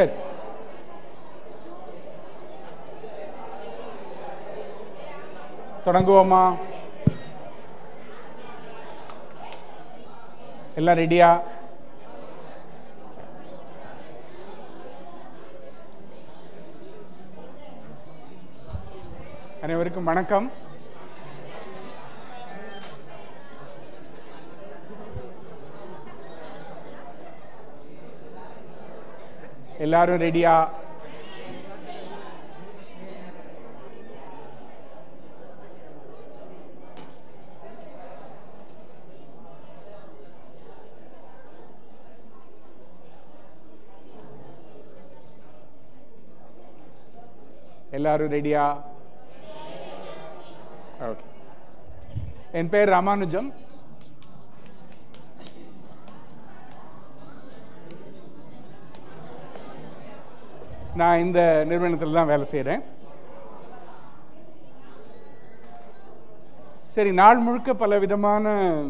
சரி தொடங்குவோமா எல்லாம் ரெடியா அனைவருக்கும் வணக்கம் எல்லாரும் ரெடியா எல்லாரும் ரெடியா ஓகே என் பேர் ராமானுஜம் நான் இந்த நிறுவனத்தில் தான் வேலை செய்கிறேன் சரி நாள் முழுக்க பல விதமான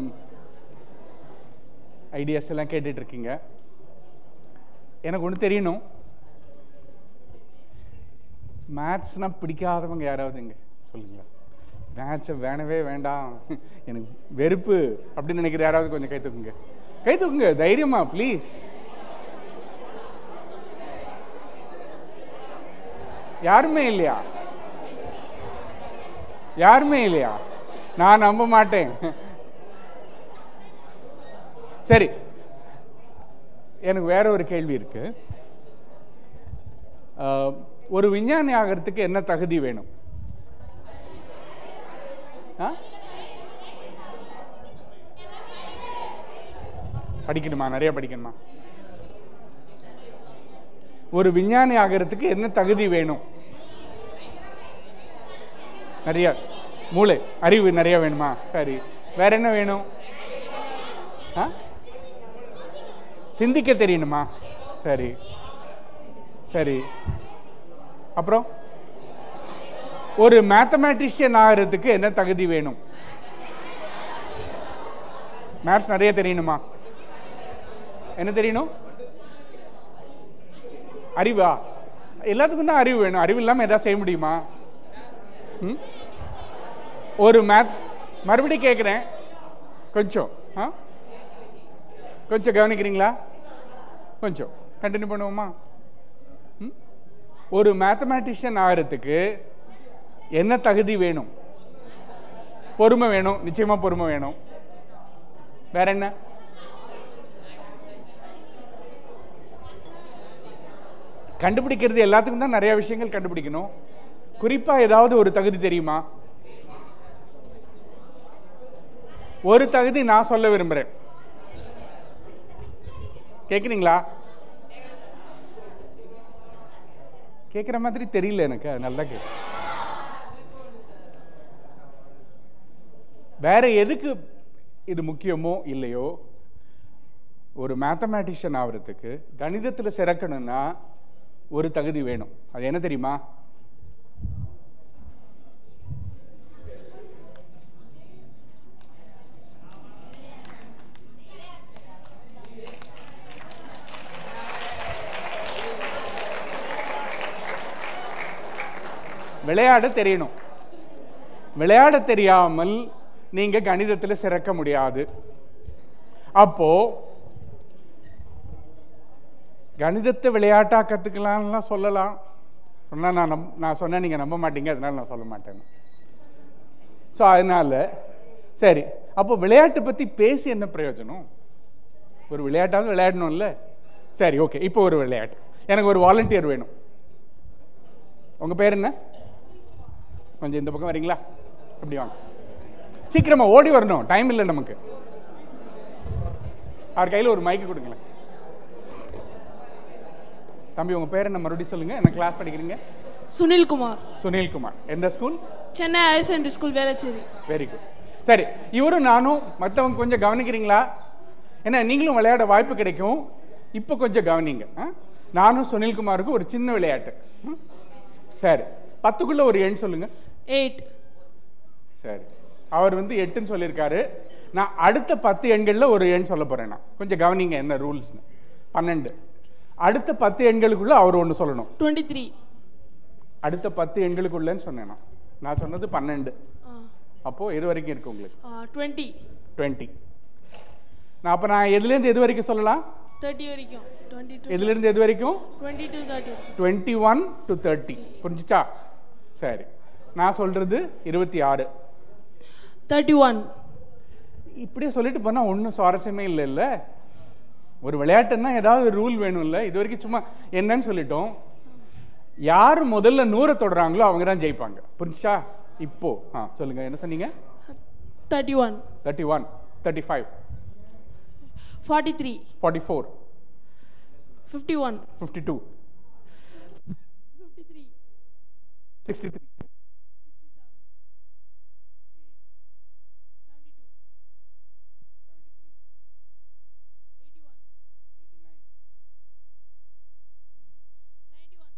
ஐடியாஸ் எல்லாம் கேட்டுட்டு இருக்கீங்க எனக்கு ஒன்று தெரியணும் மேத்ஸ்னால் பிடிக்காதவங்க யாராவது இங்கே சொல்லுங்களேன் மேட்சை வேணவே வேண்டாம் எனக்கு வெறுப்பு அப்படின்னு நினைக்கிற யாராவது கொஞ்சம் கை தூக்குங்க கை தூக்குங்க தைரியமா ப்ளீஸ் யாருமே இல்லையா யாருமே இல்லையா நான் நம்ப மாட்டேன் சரி எனக்கு வேற ஒரு கேள்வி இருக்கு அஹ், ஒரு விஞ்ஞானி ஆகிறதுக்கு என்ன தகுதி வேணும் ஆ? படிக்கணுமா நிறைய படிக்கணுமா ஒரு விஞ்ஞானி ஆகிறதுக்கு என்ன தகுதி வேணும் நிறைய மூளை அறிவு நிறைய வேணுமா சரி வேற என்ன வேணும் ஆ? சிந்திக்க தெரியணுமா சரி சரி அப்புறம் ஒரு மேத்தமேட்டிஷியன் ஆகிறதுக்கு என்ன தகுதி வேணும் மேத்ஸ் நிறைய தெரியணுமா என்ன தெரியணும் அறிவா எல்லாத்துக்கும் தான் அறிவு வேணும் அறிவு இல்லாமல் எதாவது செய்ய முடியுமா ம்? ஒரு மேத் மறுபடியும் கேட்குறேன் கொஞ்சம் ஆ கொஞ்சம் கவனிக்கிறீங்களா கொஞ்சம் கண்டினியூ பண்ணுவோமா ம்? ஒரு மேத்தமேட்டிஷியன் ஆகிறதுக்கு என்ன தகுதி வேணும் பொறுமை வேணும் நிச்சயமா பொறுமை வேணும் வேற என்ன கண்டுபிடிக்கிறது எல்லாத்துக்கும் தான் நிறைய விஷயங்கள் கண்டுபிடிக்கணும் குறிப்பா ஏதாவது ஒரு தகுதி தெரியுமா ஒரு தகுதி நான் சொல்ல விரும்புறேன் கேக்குறீங்களா கேட்குற மாதிரி தெரியல எனக்கு அதனால தான் கேட்க வேற எதுக்கு இது முக்கியமோ இல்லையோ ஒரு மேத்தமேட்டிஷியன் ஆகிறதுக்கு கணிதத்தில் சிறக்கணும்னா ஒரு தகுதி வேணும் அது என்ன தெரியுமா விளையாட தெரியணும் விளையாட தெரியாமல் நீங்க கணிதத்தில் சிறக்க முடியாது அப்போ கணிதத்தை விளையாட்டா கத்துக்கலாம்லாம் சொல்லலாம் சொன்னா நான் நம் நான் சொன்னேன் நீங்க நம்ப மாட்டீங்க அதனால நான் சொல்ல மாட்டேன் ஸோ அதனால சரி அப்போ விளையாட்டு பத்தி பேசி என்ன பிரயோஜனம் ஒரு விளையாட்டாவது விளையாடணும்ல சரி ஓகே இப்போ ஒரு விளையாட்டு எனக்கு ஒரு வாலண்டியர் வேணும் உங்க பேர் என்ன கொஞ்சம் இந்த பக்கம் வரீங்களா அப்படி வாங்க சீக்கிரமா ஓடி வரணும் டைம் இல்லை நமக்கு அவர் கையில் ஒரு மைக்கு கொடுங்களேன் தம்பி உங்க பேர் என்ன மறுபடியும் சொல்லுங்க என்ன கிளாஸ் படிக்கிறீங்க சுனில்குமார் சுனில்குமார் எந்த school Chennai higher secondary school Velachery very good சரி இவரும் நானும் மற்றவங்க கொஞ்சம் கவனிக்கிறீங்களா ஏன்னா நீங்களும் விளையாட வாய்ப்பு கிடைக்கும் இப்போ கொஞ்சம் கவனிங்க ஆ? நானும் சுனில்குமாருக்கும் ஒரு சின்ன விளையாட்டு ம்? சரி பத்துக்குள்ள ஒரு எண் சொல்லுங்க எயிட் சரி அவர் வந்து எட்டுன்னு சொல்லியிருக்காரு நான் அடுத்த பத்து எண்களில் ஒரு எண் சொல்ல போறேன் நான் கொஞ்சம் கவனிங்க என்ன ரூல்ஸ்னு பன்னெண்டு அடுத்த பத்து எண்களுக்குள்ள அவர் ஒன்று சொல்லணும் டுவெண்ட்டி த்ரீ அடுத்த பத்து எண்களுக்குள்ளன்னு சொன்னேன் நான் நான் சொன்னது பன்னெண்டு அப்போது எது வரைக்கும் இருக்கு உங்களுக்கு டுவெண்ட்டி டுவெண்ட்டி நான் அப்போ நான் எதுலேருந்து எது வரைக்கும் சொல்லலாம் தேர்ட்டி வரைக்கும் டுவெண்ட்டி டூ எதுலேருந்து எது வரைக்கும் twenty two thirty twenty one to thirty புரிஞ்சுச்சா சரி நான் சொல்கிறது இருபத்தி ஆறு தேர்ட்டி ஒன் இப்படியே சொல்லிட்டு போனால் ஒன்றும் சுவாரஸ்யமே இல்லை இல்லை ஒரு விளையாட்டுன்னா ஏதாவது ரூல் வேணும்ல இது வரைக்கும் சும்மா என்னன்னு சொல்லிட்டோம் யார் முதல்ல நூறை தொடுறாங்களோ அவங்க தான் ஜெயிப்பாங்க புரிஞ்சுச்சா இப்போ ஆ சொல்லுங்க என்ன சொன்னீங்க thirty one thirty one thirty five forty three forty four fifty one fifty two fifty three sixty three sixty seven seventy two eighty one ninety one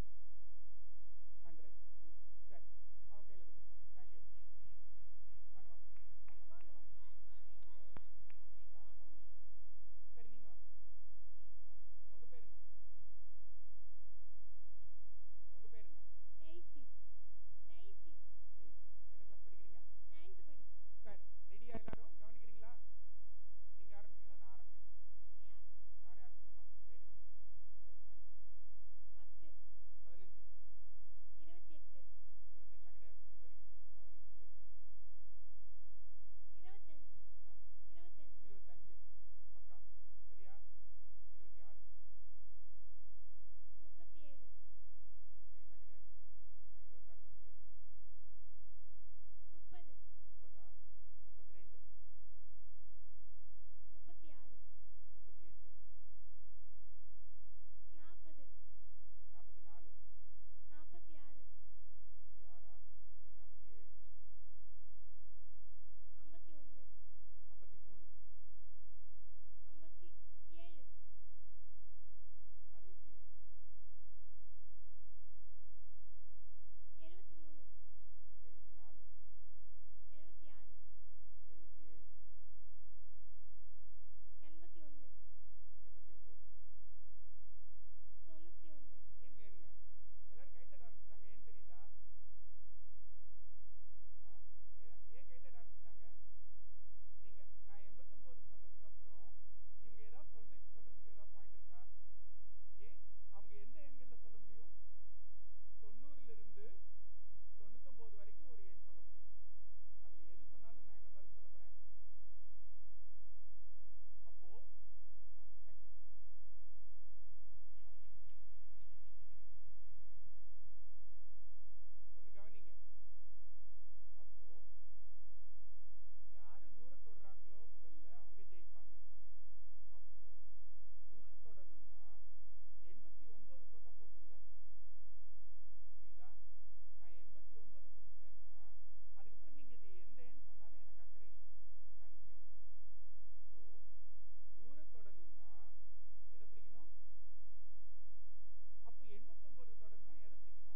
daisy daisy ninth படி சார் ரெடியா எல்லாரும் கவனிக்கிறீங்களா நீங்க ஆரம்பிக்கிறீங்களா நான் ஆரம்பிக்கணுமா நீங்க யாரு நானே ஆரம்பிக்கலாமா தைரியமா சொல்லுங்க சரி அஞ்சு பத்து பதினஞ்சு இருபத்தி எட்டு இருபத்தெட்டுலாம் கிடையாது இது வரைக்கும் சொல்லுங்க பதினஞ்சு சொல்லியிருக்கேன் இருபத்தஞ்சு இருபத்தஞ்சு இருபத்தஞ்சு பக்கா சரியா சரி இருபத்தி ஆறு முப்பத்தி ஏழு முப்பத்தேழுலாம் கிடையாது நான் இருபத்தாறு தான் சொல்லியிருக்கேன் முப்பது முப்பதா முப்பத்தி ரெண்டு முப்பத்தி ஆறு முப்பத்தி எட்டு நாற்பது நாற்பத்தி நாலு நாற்பத்தி ஆறு நாற்பத்தி ஆறா சரி நாற்பத்தி ஏழு ஐம்பத்தி ஒன்று ஐம்பத்தி மூணு ஐம்பத்தி ஏழு அறுபத்தி ஏழு எழுபத்தி மூணு எழுபத்தி நாலு எழுபத்தி ஆறு எழுபத்தி ஏழு எண்பத்தி ஒன்று எண்பத்தி ஒம்பது தொண்ணூற்றி ஒன்று இருங்க இருங்க எல்லாரும் கை தட்ட ஆரம்பிச்சிட்டாங்க ஏன் தெரியுதா ஆ? எ- ஏன் கை தட்ட ஆரம்பிச்சிட்டாங்க நீங்க நான் எண்பத்தொம்போது சொன்னதுக்கு அப்புறம் இவங்க ஏதாவது சொல்லு சொல்றதுக்கு ஏதாவது பாயிண்ட் இருக்கா ஏன் அவங்க எந்த எண்கள்ல சொல்ல முடியும் தொண்ணூறுல இருந்து தொண்ணூத்தொன்பது வரைக்கும் ஒரு எண் சொல்ல முடியும் அதுல எது சொன்னாலும் நான் என்ன பதில் சொல்ல போறேன் சரி. அப்போ தேங்க்யூ ஒன்று கவனிங்க அப்போ யாரு நூறு தொடுறாங்களோ முதல்ல அவங்க ஜெயிப்பாங்கன்னு சொன்னேன் அப்போ நூறு தொடணும்னா எண்பத்தி ஒன்பது தொட்டா போதும்ல புரியுதா நான் எண்பத்தி ஒன்பது பிடிச்சிட்டேன்னா அதுக்கப்புறம் நீங்க இது எந்த எண் சொன்னாலும் எனக்கு அக்கறை இல்லை நான் நிச்சயம் ஸோ நூறு தொடணும்னா எதை பிடிக்கணும் அப்போ எண்பத்தொன்பது தொடணும்னா எதை பிடிக்கணும்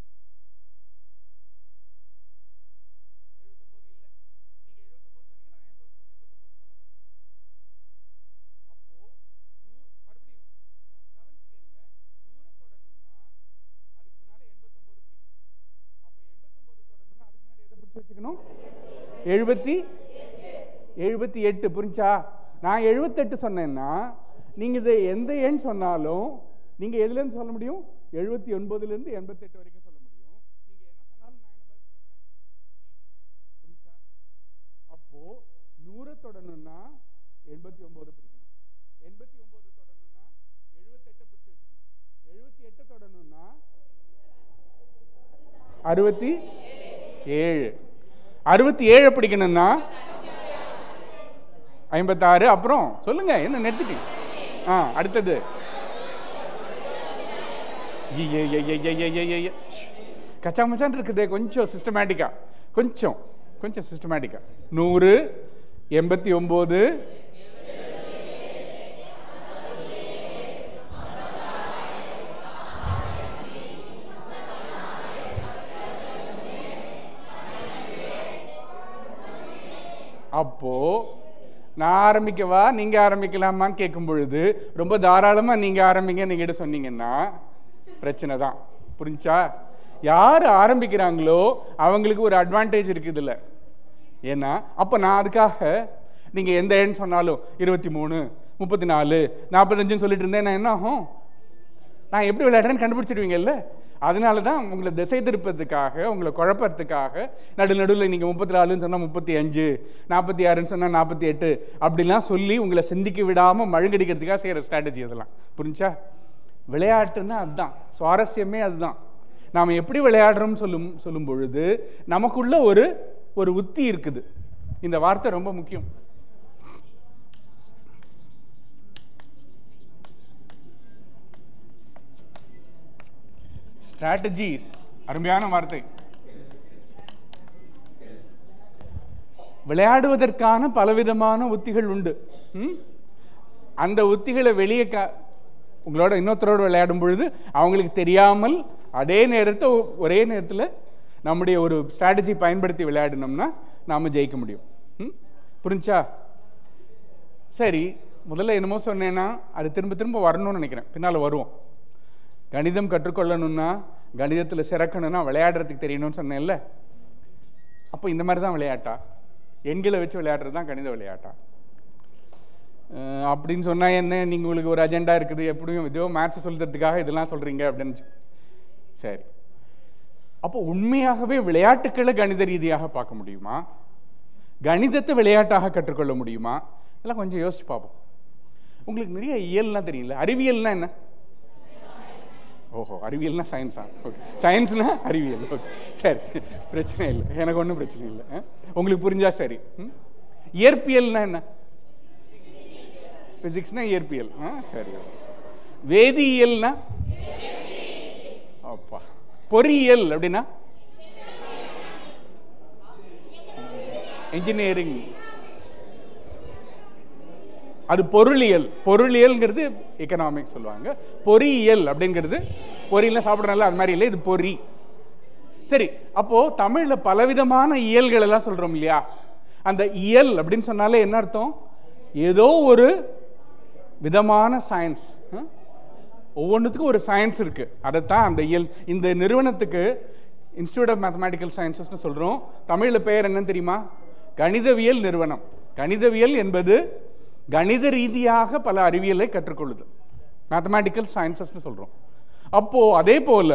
எழுபத்தொம்போது இல்லை நீங்க எழுபத்தொம்போது சொன்னீங்கன்னா நான் எண்பது எண்பத்தொம்போது சொல்ல போறேன் அப்போ நூ மறுபடியும் க- கவனிச்சு கேளுங்க நூறை தொடணும்னா அதுக்கு முன்னால எண்பத்தொம்போது பிடிக்கணும் அப்போ எண்பத்தொம்போது தொடணும்னா அதுக்கு முன்னாடி எதை பிடிச்சி வச்சுக்கணும் எழுபத்தி எழுபத்தி எட்டு புரிஞ்சா நான் எழுபத்தெட்டு சொன்னேன்னா நீங்கள் இதை எந்த எண் சொன்னாலும் நீங்கள் எதுலேருந்து சொல்ல முடியும் எழுபத்தி ஒன்பதுலேருந்து எண்பத்தெட்டு வரைக்கும் சொல்ல முடியும் நீங்கள் என்ன சொன்னாலும் நான் என்ன பதில் சொல்ல போகிறேன் புரிஞ்சா அப்போது நூறை தொடணும்னா எண்பத்தி ஒம்பது பிடிக்கணும் எண்பத்தி ஒம்பது தொடணும்னா எழுபத்தெட்டை பிடிச்சி வச்சுக்கணும் எழுபத்தி எட்டை தொடணும்னா அறுபத்தி ஏழு அறுபத்தி ஏழை பிடிக்கணும்னா ஐம்பத்தாறு அப்புறம் சொல்லுங்க என்ன நிறுத்திட்டீங்க ஆ அடுத்தது ஐயே, ஐயே, ஐயே, ஐயே, ஐயே, ஐயே. ஷ். கச்சா மச்சான் இருக்குதே கொஞ்சம் சிஸ்டமேட்டிக்கா கொஞ்சம் கொஞ்சம் சிஸ்டமேட்டிக்கா நூறு எண்பத்தி ஒம்பது அப்போ நான் ஆரம்பிக்கவா நீங்க ஆரம்பிக்கலாமான்னு கேட்கும் பொழுது ரொம்ப தாராளமா நீங்க ஆரம்பிங்க நீங்க சொன்னீங்கன்னா பிரச்சனை தான் புரிஞ்சா யார் ஆரம்பிக்கிறாங்களோ அவங்களுக்கு ஒரு அட்வான்டேஜ் இருக்குது இதுல ஏன்னா அப்போ நான் அதுக்காக நீங்கள் எந்த எண் சொன்னாலும் இருபத்தி மூணு முப்பத்தி நாலு நாற்பத்தஞ்சுன்னு சொல்லிட்டு இருந்தேன் நான் என்ன ஆகும் நான் எப்படி விளையாடுறேன்னு கண்டுபிடிச்சிருவீங்கல்ல அதனால தான் உங்களை திசை திருப்பதுக்காக உங்களை குழப்பறதுக்காக நடு நடுவில் நீங்கள் முப்பத்தி நாலுன்னு சொன்னால் முப்பத்தி அஞ்சு நாற்பத்தி ஆறுன்னு சொன்னால் நாற்பத்தி எட்டு அப்படிலாம் சொல்லி உங்களை சிந்திக்க விடாமல் மழுங்கடிக்கிறதுக்காக செய்கிற ஸ்ட்ராட்டஜி அதெல்லாம் புரிஞ்சா விளையாட்டுன்னா அதுதான் சுவாரஸ்யமே அதுதான் நாம் எப்படி விளையாடுறோம்னு சொல்லும் சொல்லும் பொழுது நமக்குள்ள ஒரு ஒரு உத்தி இருக்குது இந்த வார்த்தை ரொம்ப முக்கியம் ஸ்ட்ராட்டஜிஸ் அருமையான வார்த்தை விளையாடுவதற்கான பலவிதமான உத்திகள் உண்டு ம்? அந்த உத்திகளை வெளியே கா உங்களோட இன்னொருத்தரோட விளையாடும் பொழுது அவங்களுக்கு தெரியாமல் அதே நேரத்தை ஒ- ஒரே நேரத்தில் நம்முடைய ஒரு ஸ்ட்ராட்டஜி பயன்படுத்தி விளையாடினோம்னா நாம் ஜெயிக்க முடியும் ம்? புரிஞ்சா சரி முதல்ல என்னமோ சொன்னேன்னா அது திரும்ப திரும்ப வரணும்னு நினைக்கிறேன் பின்னால் வருவோம் கணிதம் கற்றுக்கொள்ளணும்னா கணிதத்தில் சிறக்கணும்னா விளையாடுறதுக்கு தெரியணும்னு சொன்னேன்ல அப்போ இந்த மாதிரி தான் விளையாட்டா எண்களை வச்சு விளையாடுறது தான் கணித விளையாட்டா அஹ் அப்படின்னு சொன்னால் என்ன நீங்கள் உங்களுக்கு ஒரு அஜெண்டா இருக்குது எப்படியும் இதோ மேத்ஸ் சொல்றதுக்காக இதெல்லாம் சொல்கிறீங்க அப்படின்னு சொ- சரி அப்போ உண்மையாகவே விளையாட்டுக்களை கணித ரீதியாக பார்க்க முடியுமா கணிதத்தை விளையாட்டாக கற்றுக்கொள்ள முடியுமா இதெல்லாம் கொஞ்சம் யோசிச்சு பார்ப்போம் உங்களுக்கு நிறைய இயல்லாம் தெரியல அறிவியல்னா என்ன ஓஹோ அறிவியல்னா சயின்ஸா ஓகே சயின்ஸ்னா அறிவியல் ஓகே சரி பிரச்சனை இல்லை எனக்கு ஒன்றும் பிரச்சனை இல்லை ஆ? உங்களுக்கு புரிஞ்சா சரி ம்? இயற்பியல்னா என்ன பிசிக்ஸ்னா இயற்பியல் ஆ சரி வேதியியல்னா அப்பா பொறியியல் அப்படின்னா இன்ஜினியரிங் அது பொருளியல் பொருளியல்ங்கிறது எக்கனாமிக்ஸ் சொல்லுவாங்க பொறியியல் அப்படிங்கிறது பொறியியல் சாப்பிட்றனால அது மாதிரி இல்லை இது பொறி சரி அப்போ தமிழ்ல பலவிதமான இயல்கள் எல்லாம் சொல்றோம் இல்லையா அந்த இயல் அப்படின்னு சொன்னாலே என்ன அர்த்தம் ஏதோ ஒரு விதமான சயின்ஸ் ஒவ்வொன்றுத்துக்கும் ஒரு சயின்ஸ் இருக்கு அதைத்தான் அந்த இயல் இந்த நிறுவனத்துக்கு இன்ஸ்டியூட் ஆஃப் மேத்தமேட்டிக்கல் சயின்சஸ்னு சொல்றோம் தமிழ்ல பெயர் என்னன்னு தெரியுமா கணிதவியல் நிறுவனம் கணிதவியல் என்பது கணித ரீதியாக பல அறிவியலை கற்றுக்கொள்ளுது மேத்தமேட்டிக்கல் சயின்சஸ்னு சொல்றோம் அப்போ அதே போல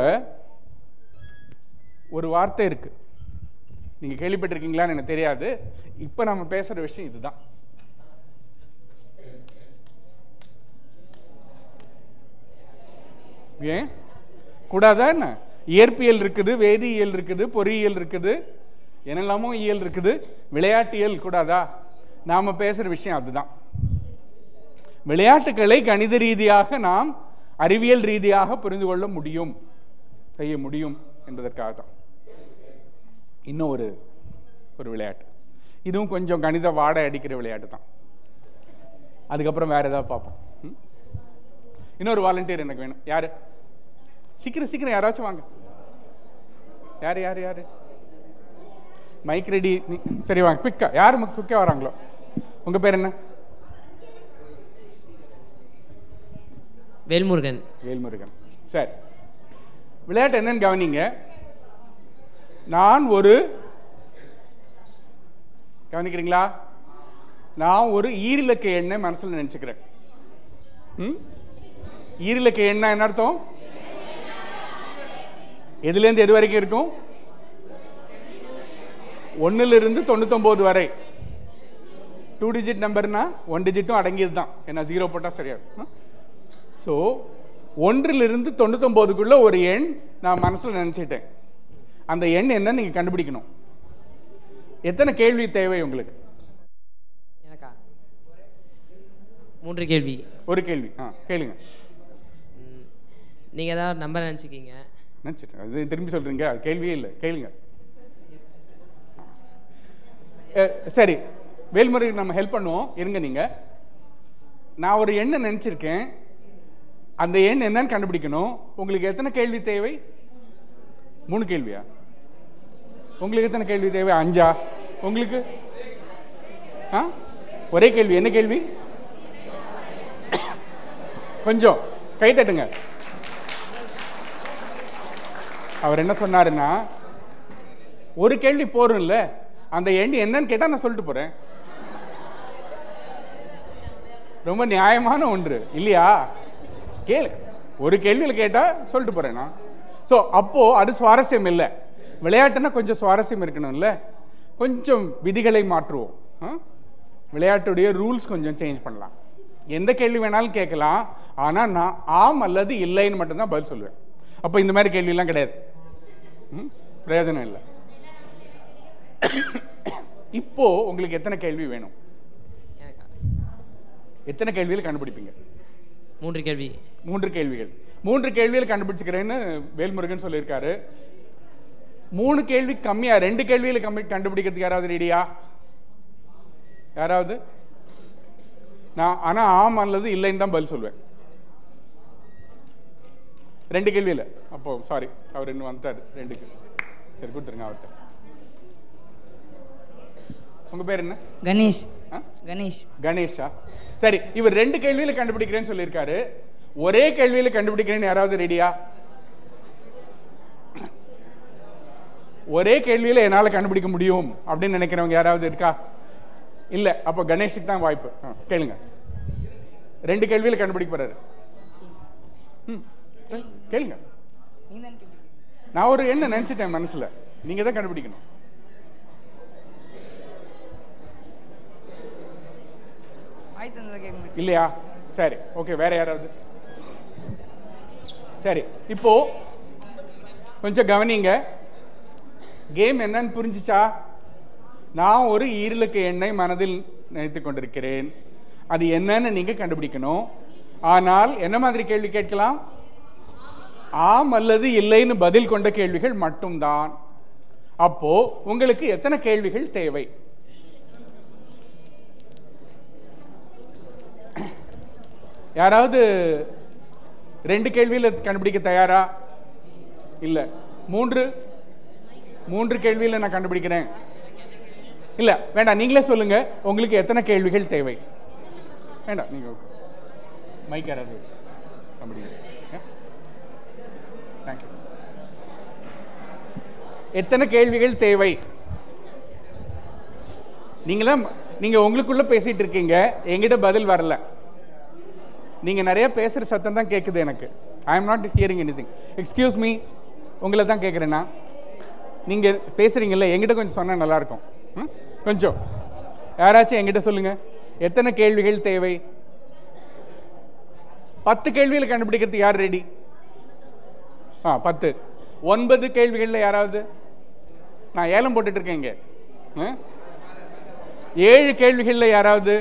ஒரு வார்த்தை இருக்கு நீங்க கேள்விப்பட்டிருக்கீங்களான்னு எனக்கு தெரியாது இப்போ நம்ம பேசுற விஷயம் இதுதான் ஏன் கூடாதா என்ன இயற்பியல் இருக்குது வேதியியல் இருக்குது பொறியியல் இருக்குது என்னெல்லாமோ இயல் இருக்குது விளையாட்டியல் கூடாதா நாம பேசுற விஷயம் அதுதான் விளையாட்டுகளை கணித ரீதியாக நாம் அறிவியல் ரீதியாக புரிந்து கொள்ள முடியும் செய்ய முடியும் என்பதற்காக தான் இன்னும் ஒரு ஒரு விளையாட்டு இதுவும் கொஞ்சம் கணித வாடை அடிக்கிற விளையாட்டு தான் அதுக்கப்புறம் வேற ஏதாவது பார்ப்போம் ம்? இன்னொரு வாலண்டியர் எனக்கு வேணும் யாரு சீக்கிரம் சீக்கிரம் யாராச்சும் வாங்க யார் யார் யார் மைக் ரெடி சரி வாங்க குயிக்கா யார் குயிக்காக வராங்களோ உங்கள் பேர் என்ன வேல்முருகன் வேல்முருகன் சரி விளையாட்டு என்னன்னு கவனிங்க நான் ஒரு கவனிக்கிறீங்களா நான் ஒரு ஈரிலக்க எண்ணை மனசுல நினைச்சுக்கிறேன் ம் ஈரிலக்க எண்ணா என்ன அர்த்தம் எதுலேருந்து எது வரைக்கும் இருக்கும் ஒண்ணுல இருந்து தொண்ணூத்தொன்பது வரை டூ டிஜிட் நம்பர்னா ஒன் டிஜிட்டும் அடங்கியது தான் ஏன்னா ஜீரோ போட்டால் சரியா இருக்கும் ஸோ ஒன்றிலிருந்து தொண்ணூத்தொம்போதுக்குள்ள ஒரு எண் நான் மனசில் நினச்சிட்டேன் அந்த எண் என்னன்னு நீங்கள் கண்டுபிடிக்கணும் எத்தனை கேள்வி தேவை உங்களுக்கு எனக்கா மூன்று கேள்வி ஒரு கேள்வி ஆ கேளுங்க நீங்கள் ஏதாவது நம்பர் நினச்சிக்கிங்க நினச்சிட்டேன் அது திரும்பி சொல்கிறீங்க அது கேள்வியே இல்லை கேளுங்க அ, சரி வேல்முறைக்கு நம்ம ஹெல்ப் பண்ணுவோம் இருங்க நீங்கள் நான் ஒரு எண்ணை நினச்சிருக்கேன் அந்த எண் என்னன்னு கண்டுபிடிக்கணும் உங்களுக்கு எத்தனை கேள்வி தேவை மூணு கேள்வியா உங்களுக்கு எத்தனை கேள்வி தேவை அஞ்சா உங்களுக்கு ஆ ஒரே கேள்வி என்ன கேள்வி கொஞ்சம் கை தட்டுங்க அவர் என்ன சொன்னாருன்னா ஒரு கேள்வி போரும் இல்ல அந்த எண் என்னன்னு கேட்டா நான் சொல்லிட்டு போறேன் ரொம்ப நியாயமான ஒன்று இல்லையா கேளு ஒரு கேள்வியில் கேட்டா சொல்லிட்டு போறேன் நான் ஸோ அப்போ அது சுவாரஸ்யம் இல்லை விளையாட்டுன்னா கொஞ்சம் சுவாரஸ்யம் இருக்கணும்ல கொஞ்சம் விதிகளை மாற்றுவோம் ஆ? விளையாட்டுடைய ரூல்ஸ் கொஞ்சம் சேஞ்ச் பண்ணலாம் எந்த கேள்வி வேணாலும் கேட்கலாம் ஆனால் நான் ஆம் அல்லது இல்லைன்னு மட்டும்தான் பதில் சொல்லுவேன் அப்போ இந்த மாதிரி கேள்வியெல்லாம் கிடையாது ம்? பிரயோஜனம் இல்லை இப்போ உங்களுக்கு எத்தனை கேள்வி வேணும் எனக்கா எத்தனை கேள்வியில் கண்டுபிடிப்பீங்க மூன்று கேள்வி மூன்று கேள்விகள் மூன்று கேள்வியில் கண்டுபிடிச்சுக்கிறேன்னு வேல்முருகன் சொல்லியிருக்காரு மூணு கேள்வி கம்மியா ரெண்டு கேள்வியில் கம்மி கண்டுபிடிக்கிறதுக்கு யாராவது ரெடியா யாராவது நான் ஆனா ஆம் அல்லது இல்லைன்னு தான் பதில் சொல்லுவேன் ரெண்டு கேள்வியில் அப்போ சாரி அவர் இன்னும் வந்துட்டாரு ரெண்டு கேள்வி. சரி கொடுத்துருங்க அவர்கிட்ட உங்க பேர் என்ன கணேஷ் ஆ? கணேஷ் கணேஷா சரி இவர் ரெண்டு கேள்வியில கண்டுபிடிக்கிறேன்னு சொல்லியிருக்காரு ஒரே கேள்வியில கண்டுபிடிக்கிறேன்னு யாராவது ரெடியா ஒரே கேள்வியில என்னால கண்டுபிடிக்க முடியும் அப்படின்னு நினைக்கிறவங்க யாராவது இருக்கா இல்ல அப்போ கணேஷுக்கு தான் வாய்ப்பு ஆ, கேளுங்க ரெண்டு கேள்வியில கண்டுபிடிக்க போறாரு ம், கேளுங்க நீங்க தான் கேள்வி நான் ஒரு எண்ணம் நினைச்சிட்டேன் மனசுல நீங்க தான் கண்டுபிடிக்கணும் ஆயிரத்தி தொள்ளாயிரத்தி கேட்க மாட்டேன் இல்லையா சரி ஓகே வேற யாராவது சரி இப்போ கொஞ்சம் கவனிங்க கேம் என்னன்னு புரிஞ்சுச்சா நான் ஒரு ஈரலுக்கு எண்ணெய் மனதில் நினைத்து கொண்டிருக்கிறேன் அது என்னன்னு நீங்க கண்டுபிடிக்கணும் ஆனால் என்ன மாதிரி கேள்வி கேட்கலாம் ஆம் அல்லது இல்லைன்னு பதில் கொண்ட கேள்விகள் மட்டும்தான் அப்போ உங்களுக்கு எத்தனை கேள்விகள் தேவை யாராவது ரெண்டு கேள்வியில் கண்டுபிடிக்க தயாரா இல்ல மூன்று மூன்று கேள்வியில் நான் கண்டுபிடிக்கிறேன் இல்ல வேண்டாம் நீங்களே சொல்லுங்க உங்களுக்கு எத்தனை கேள்விகள் தேவை வேண்டாம் நீங்க மைக் யாராவது வச்சு தேங்க்யூ எத்தனை கேள்விகள் தேவை நீங்களாம் நீங்க உங்களுக்குள்ள பேசிட்டு இருக்கீங்க என்கிட்ட பதில் வரல நீங்க நிறைய பேசுற சத்தம் தான் கேட்குது எனக்கு I am not hearing anything excuse me உங்களை தான் கேட்குறேன்னா நீங்க பேசுறீங்கல்ல என்கிட்ட கொஞ்சம் சொன்னா நல்லா இருக்கும் ம்? கொஞ்சம் யாராச்சும் என்கிட்ட சொல்லுங்க எத்தனை கேள்விகள் தேவை பத்து கேள்வியில் கண்டுபிடிக்கிறதுக்கு யார் ரெடி ஆ பத்து ஒன்பது கேள்விகளில் யாராவது நான் ஏலம் போட்டுட்டு இருக்கேன் இங்க ஆ? ஏழு கேள்விகளில் யாராவது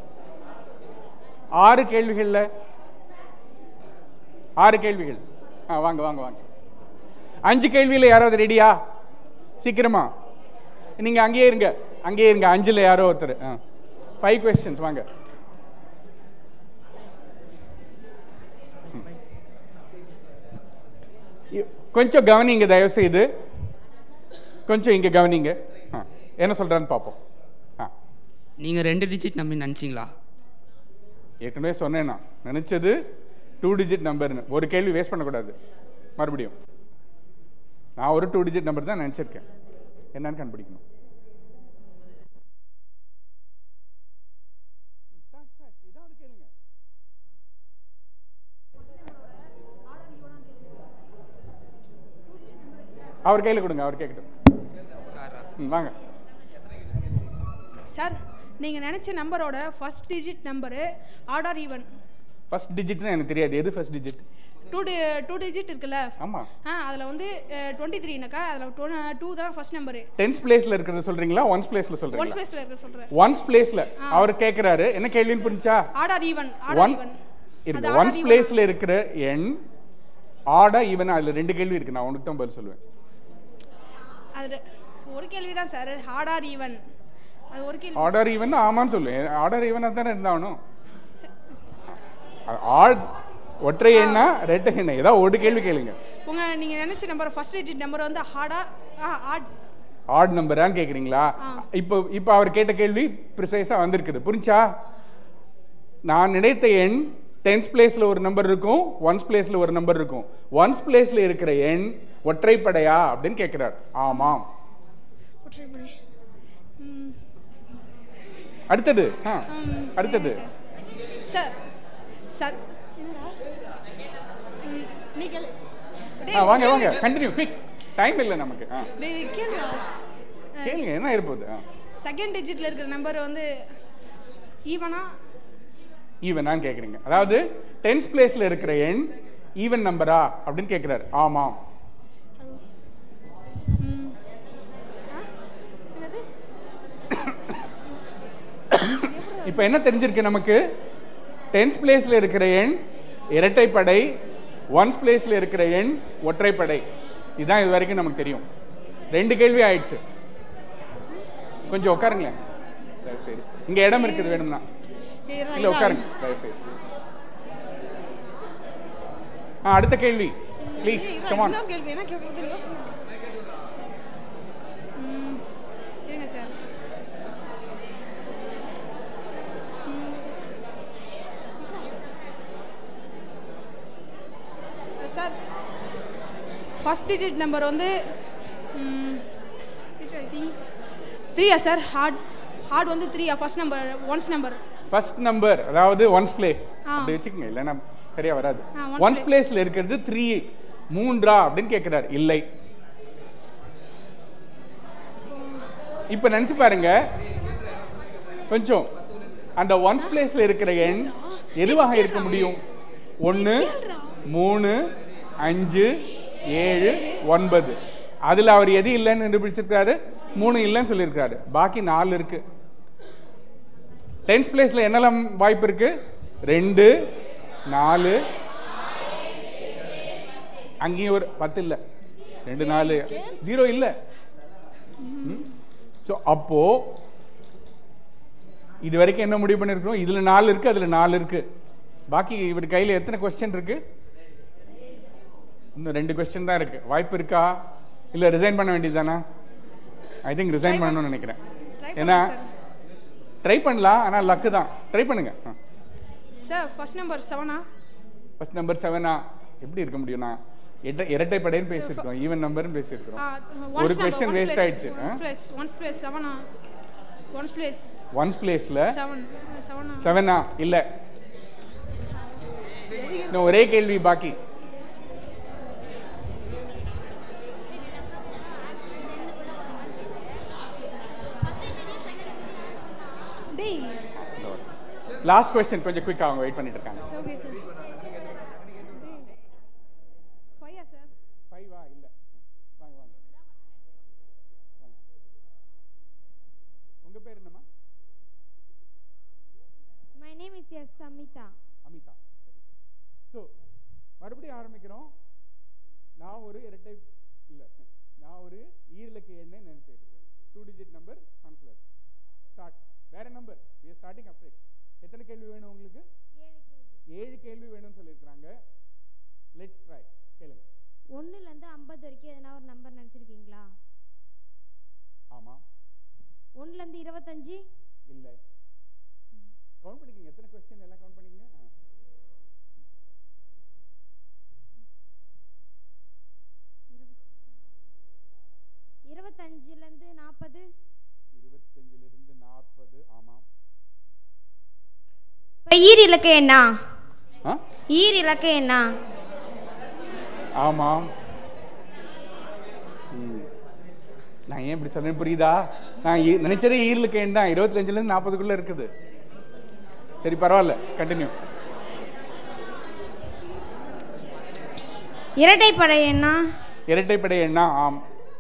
ஆறு கேள்விகள்ல ஆறு கேள்விகள் ஆ வாங்க வாங்க வாங்க அஞ்சு கேள்வியில யாராவது ரெடியா சீக்கிரமா நீங்க அங்கேயே இருங்க அங்கேயே இருங்க அஞ்சுல யாரோ ஒருத்தர் ஃபைவ் கொஸ்டின்ஸ் வாங்க இ- கொஞ்சம் கவனிங்க தயவு செய்து கொஞ்சம் இங்க கவனிங்க ஆ, என்ன சொல்றான்னு பார்ப்போம் ஆ நீங்கள் ரெண்டு டிஜிட் நம்பி நினச்சிங்களா ஏற்கனவே சொன்னேன் நான் நினைச்சது டூ டிஜிட் நம்பர்னு ஒரு கேள்வி வேஸ்ட் பண்ணக்கூடாது மறுபடியும் நான் ஒரு டூ டிஜிட் நம்பர் தான் நினச்சிருக்கேன் என்னன்னு கண்டுபிடிக்கணும் அவர் கையில் கொடுங்க அவர் கேட்கட்டும் சார் ம், வாங்க சார் நீங்கள் நினச்ச நம்பரோட first digit number order even first டிஜிட்னு எனக்கு தெரியாது எது first digit two D two digit இருக்குல்ல ஆமாம் ஆ அதில் வந்து டுவெண்ட்டி த்ரீனாக்கா அதில் டூ தான் ஃபர்ஸ்ட் நம்பரு டென்ஸ் பிளேஸில் இருக்கிறத சொல்றீங்களா ஒன்ஸ் பிளேஸில் ஒன் சொல்றீங்களா ஸ்பேஸில் இருக்க சொல்கிறேன் ஒன்ஸ் பிளேஸில் அவர் கேட்குறாரு என்ன கேள்வின்னு புரிஞ்சா order even order one even இருக்கு அது ஒன்ஸ் order பிளேஸ்ல இருக்கிற எண் ஆடா ஈவன் அதுல ரெண்டு கேள்வி இருக்கு நான் உனக்கு தான் பதில் சொல்லுவேன் அது ரெ- ஒரு கேள்வி தான் சார் ஆர்டர் ஈவன் அது ஒரு கேள்வி ஆர்டர் ஈவன் ஆமான்னு சொல்லுவேன் ஆர்டர் ஈவனாக தானே இருந்தாகணும் ஆட் ஒற்றை எண்ணா ரெட்டை எண்ணா ஏதாவது ஒரு கேள்வி கேளுங்க உங்கள் நீங்கள் நினச்ச நம்பர் ஃபர்ஸ்ட் டிஜிட் நம்பர் வந்து ஹார்டா ஆ ஆட் ஆட் நம்பரான்னு கேட்குறீங்களா இப்போ இப்போ அவர் கேட்ட கேள்வி ப்ரிசைஸாக வந்திருக்குது புரிஞ்சா நான் நினைத்த எண் டென்ஸ் பிளேஸில் ஒரு நம்பர் இருக்கும் ஒன்ஸ் பிளேஸில் ஒரு நம்பர் இருக்கும் ஒன்ஸ் பிளேஸில் இருக்கிற எண் ஒற்றைப்படையா அப்படின்னு கேட்குறார் ஆமாம் ஒற்றைப்படை ம், அடுத்தது ஆ ம், அடுத்தது சார் சார் என்னடா ம், நீ கேளு டேய், ஆ வாங்க வாங்க கண்டினியூ குவிக் டைம் இல்லை நமக்கு ஆ டேய், கேளுடா கேளுங்க என்ன இருப்போது ஆ செகண்ட் டிஜிட்ல இருக்கிற நம்பர் வந்து ஈவனா ஈவனான்னு கேட்குறீங்க அதாவது டென்ஸ் பிளேஸில் இருக்கிற எண் ஈவன் நம்பரா அப்படின்னு கேட்குறாரு ஆமாம் என்னது இப்போ என்ன தெரிஞ்சிருக்கு நமக்கு டென்ஸ் பிளேஸில் இருக்கிற எண் இரட்டைப்படை ஒன்ஸ் பிளேஸில் இருக்கிற எண் ஒற்றைப்படை இதுதான் இது வரைக்கும் நமக்கு தெரியும் ரெண்டு கேள்வி ஆயிடுச்சு கொஞ்சம் உட்காருங்களேன் தயவு செய்து இங்கே இடம் இருக்குது வேணும்னா ஏய், ரா- இல்லை உட்காருங்க தயவு செய்து ஆ அடுத்த கேள்வி ப்ளீஸ் ஏய், ரா, கமான் இன்னொரு கேள்வி என்ன கேட்கறது யோசனை ம், இருங்க சார் ம். சார் ஃபர்ஸ்ட் டிஜிட் நம்பர் வந்து ஐ திங்க் த்ரீயா சார் ஹார்ட் ஹார்ட் வந்து த்ரீயா first number ones number first number அதாவது ஒன்ஸ் பிளேஸ் ஆ. அப்படி வச்சுக்கோங்க இல்லைன்னா சரியா வராது ஆ, ones ஒன்ஸ் பிளேஸ்ல இருக்கிறது த்ரீ மூன்றா அப்படின்னு கேட்கிறார் இல்லை இப்போ நினைச்சு பாருங்க கொஞ்சம் அந்த ஒன்ஸ் பிளேஸ்ல இருக்கிற எண் எதுவாக இருக்க முடியும் ஒன்று மூணு அஞ்சு ஏழு ஒன்பது அதில் அவர் எது இல்லைன்னு நிரூபிச்சிருக்காரு மூணு இல்லைன்னு சொல்லியிருக்காரு பாக்கி நாலு இருக்கு டென்ஸ் பிளேஸில் என்னெல்லாம் வாய்ப்பு இருக்கு ரெண்டு நாலு அங்கேயும் ஒரு பத்து இல்லை ரெண்டு நாலு ஜீரோ இல்லை ஸோ அப்போ இது வரைக்கும் என்ன முடிவு பண்ணியிருக்கிறோம் இதில் நாலு இருக்கு அதில் நாலு இருக்கு பாக்கி இவர் கையில் எத்தனை கொஸ்டின் இருக்கு இன்னும் ரெண்டு கொஸ்டின் தான் இருக்கு வாய்ப்பு இருக்கா இல்லை ரிசைன் பண்ண வேண்டியது தானே ஐ திங்க் ரிசைன் பண்ணணும்னு நினைக்கிறேன் ட்ரை ஏன்னா பண்ணுங்க சார் ட்ரை பண்ணலாம் ஆனால் லக்கு தான் ட்ரை பண்ணுங்க சார் ஃபர்ஸ்ட் நம்பர் செவனா ஃபர்ஸ்ட் நம்பர் செவனா எப்படி இருக்க முடியும்னா எட்ட இரட்டைப்படைன்னு பேசியிருக்கோம் ஈவன் நம்பர்னு பேசியிருக்கிறோம் ஒரு கொஸ்டின் வேஸ்ட் ஆயிடுச்சு ஒன்ஸ் பிளேஸ் ஒன்ஸ் பிளேஸ் செவனா ஒன்ஸ் பிளேஸ் ஒன்ஸ் பிளேஸில் செவன் செவனா செவனா இல்லை இன்னும் ஒரே கேள்வி பாக்கி டேய் லாஸ்ட் கொஸ்டின் கொஞ்சம் குயிக்காக அவங்க வெயிட் பண்ணிட்டு இருக்காங்க ஓகே சார் ஃபையா சார் ஃபைவா இல்லை வாங்க வாங்க வாங்க உங்கள் பேர் என்னம்மா My name is S. Samita. Amita so மறுபடியும் ஆரம்பிக்கிறோம் நான் ஒரு இரட்டை இல்லை நான் ஒரு ஈரலுக்கு எண்ணை நினைச்சிட்டு இருக்கேன் டூ டிஜிட் நம்பர் மனசில் ஸ்டார்ட் வேற number we are starting afresh எத்தனை கேள்வி வேணும் உங்களுக்கு ஏழு கேள்வி ஏழு கேள்வி வேணும்னு சொல்லியிருக்கிறாங்க லெட்ஸ் ட்ரை கேளுங்க ஒன்றுலேருந்து ஐம்பது வரைக்கும் எதனா ஒரு நம்பர் நினச்சிருக்கீங்களா ஆமாம் ஒன்றுலேருந்து இருபத்தஞ்சி இல்லை கவுண்ட் பண்ணிக்கங்க எத்தனை கொஸ்டின் எல்லாம் கவுண்ட் பண்ணிக்கங்க ஆ. இருபத்தஞ்சிலேருந்து நாற்பது இருபத்தஞ்சிலிருந்து நாற்பது ஆமாம் இப்போ ஈர் இலக்கு என்ன ஆ ஈர் இலக்கு என்ன ஆமாம் ம். நான் ஏன் இப்படி சொன்னேன் புரியுதா நான் ஈ- நினைச்சதே ஈரலுக்கு எண் தான் இருபத்தஞ்சிலேருந்து நாற்பதுக்குள்ளே இருக்குது சரி பரவாயில்ல கண்டினியூ இரட்டைப்படை என்ன இரட்டைப்படை எண்ணா ஆம்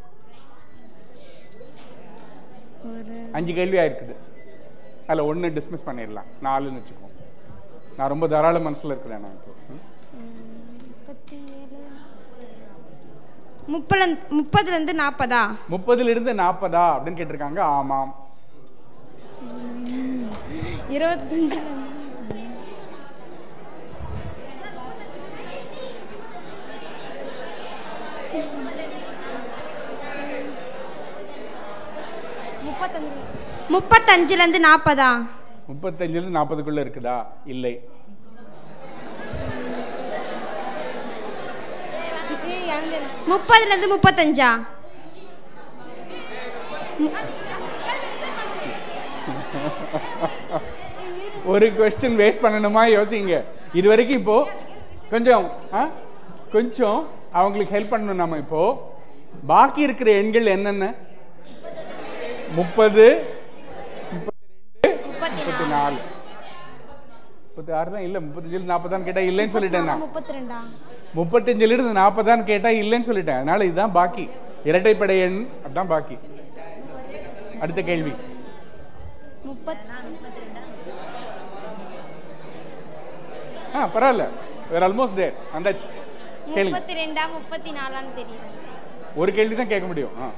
ஒரு அஞ்சு கேள்வி ஆயிருக்குது அதில் ஒன்று டிஸ்மிஸ் பண்ணிடலாம் நாலுன்னு வச்சுக்குவோம் நான் ரொம்ப தாராள மனசில் இருக்கிறேன் நான் இப்போ ம். முப்பத்தி ஏழு முப்பது முப்பதுலேருந்து நாற்பதா முப்பதிலிருந்து நாற்பதா அப்படின்னு கேட்டிருக்காங்க ஆமாம் இருபத்தஞ்சு முப்பத்தஞ்சு முப்பத்தஞ்சுலேருந்து நாற்பதா முப்பத்தஞ்சிலிருந்து நாற்பதுக்குள்ளே இருக்குதா இல்லை முப்பதுலேருந்து முப்பத்தஞ்சா ஒரு கொஸ்டின் வேஸ்ட் பண்ணணுமா யோசிங்க இது வரைக்கும் இப்போ கொஞ்சம் ஆ கொஞ்சம் அவங்களுக்கு ஹெல்ப் பண்ணணும் நம்ம இப்போ பாக்கி இருக்கிற எண்கள் என்னென்ன முப்பது முப்பத்தி முப்பத்தி நாலு முப்பத்தி ஆறு தான் இல்லை முப்பத்தஞ்சில் நாற்பதான்னு கேட்டால் இல்லைன்னு சொல்லிட்டேன் நான் முப்பத்தி ரெண்டா முப்பத்தஞ்சிலிருந்து நாற்பதான்னு கேட்டால் இல்லைன்னு சொல்லிட்டேன் அதனால இதுதான் பாக்கி இரட்டைப்படை எண் அதான் பாக்கி அடுத்த கேள்வி முப்பத் ஆ பரவாயில்ல வேற ஆல்மோஸ்ட் தேர் வந்தாச்சு கேளுங்க முப்பத்தி ரெண்டா முப்பத்தி நாலான்னு தெரியல ஒரு கேள்வி தான் கேட்க முடியும் ஆ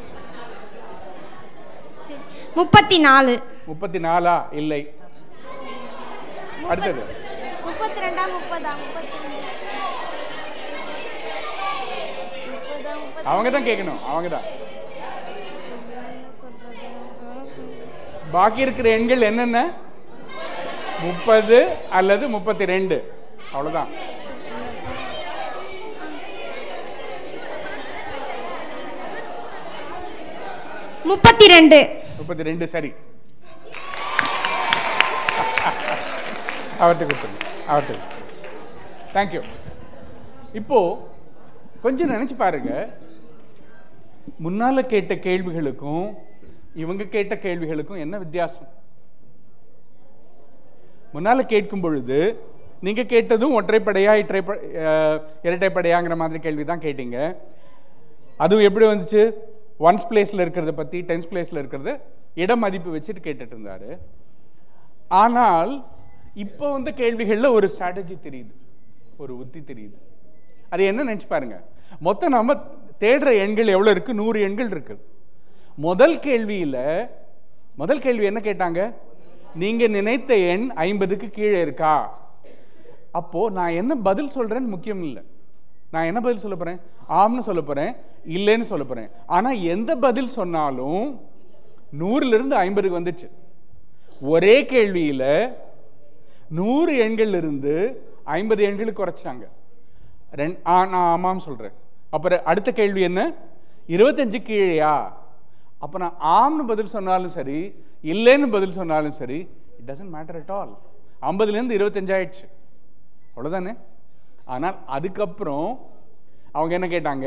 சரி முப்பத்தி நாலு முப்பத்தி நாலா இல்லை அடுத்தது முப்பத்தி ரெண்டா முப்பதா முப்பத்தி முப்பதா முப்பத்தி அவங்க தான் கேட்கணும் அவங்க தான் பாக்கி இருக்கிற எண்கள் என்னென்ன முப்பது அல்லது முப்பத்தி ரெண்டு அவ்வளோதான் முப்பத்தி ரெண்டு முப்பத்தி ரெண்டு சரி அவர்கிட்ட கொடுத்துருங்க அவர்கிட்ட தேங்க்யூ இப்போ கொஞ்சம் நினைச்சு பாருங்க முன்னால கேட்ட கேள்விகளுக்கும் இவங்க கேட்ட கேள்விகளுக்கும் என்ன வித்தியாசம் முன்னால கேட்கும் பொழுது நீங்க கேட்டதும் ஒற்றைப்படையா இற்றைப்ப அஹ், இரட்டைப்படையாங்கிற மாதிரி கேள்வி தான் கேட்டீங்க அதுவும் எப்படி வந்துச்சு ஒன்ஸ் பிளேஸ்ல இருக்கிறத பத்தி டென்ஸ் பிளேஸ்ல இருக்கிறத இட மதிப்பு வச்சுட்டு கேட்டுட்டு இருந்தாரு ஆனால் இப்போ வந்த கேள்விகள்ல ஒரு ஸ்ட்ராட்டஜி தெரியுது ஒரு உத்தி தெரியுது அது என்ன நினைச்சு பாருங்க மொத்தம் நம்ம தேடுற எண்கள் எவ்வளவு இருக்கு நூறு எண்கள் இருக்கு முதல் கேள்வியில முதல் கேள்வி என்ன கேட்டாங்க நீங்க நினைத்த எண் ஐம்பதுக்கு கீழே இருக்கா அப்போ நான் என்ன பதில் சொல்றேன்னு முக்கியம் இல்லை நான் என்ன பதில் சொல்ல போறேன் ஆம்னு சொல்ல போறேன் இல்லைன்னு சொல்ல போறேன் ஆனா எந்த பதில் சொன்னாலும் நூறுல இருந்து ஐம்பதுக்கு வந்துச்சு ஒரே கேள்வியில நூறு எண்கள் இருந்து ஐம்பது எண்களுக்கு குறைச்சிட்டாங்க ரெண் ஆ நான் ஆமாம் சொல்றேன் அப்புறம் அடுத்த கேள்வி என்ன இருபத்தஞ்சு கீழேயா அப்போ நான் ஆம்னு பதில் சொன்னாலும் சரி இல்லைன்னு பதில் சொன்னாலும் சரி it doesn't matter at all ஐம்பதுலேருந்து இருபத்தஞ்சு ஆயிடுச்சு அவ்வளோதானே ஆனால் அதுக்கப்புறம் அவங்க என்ன கேட்டாங்க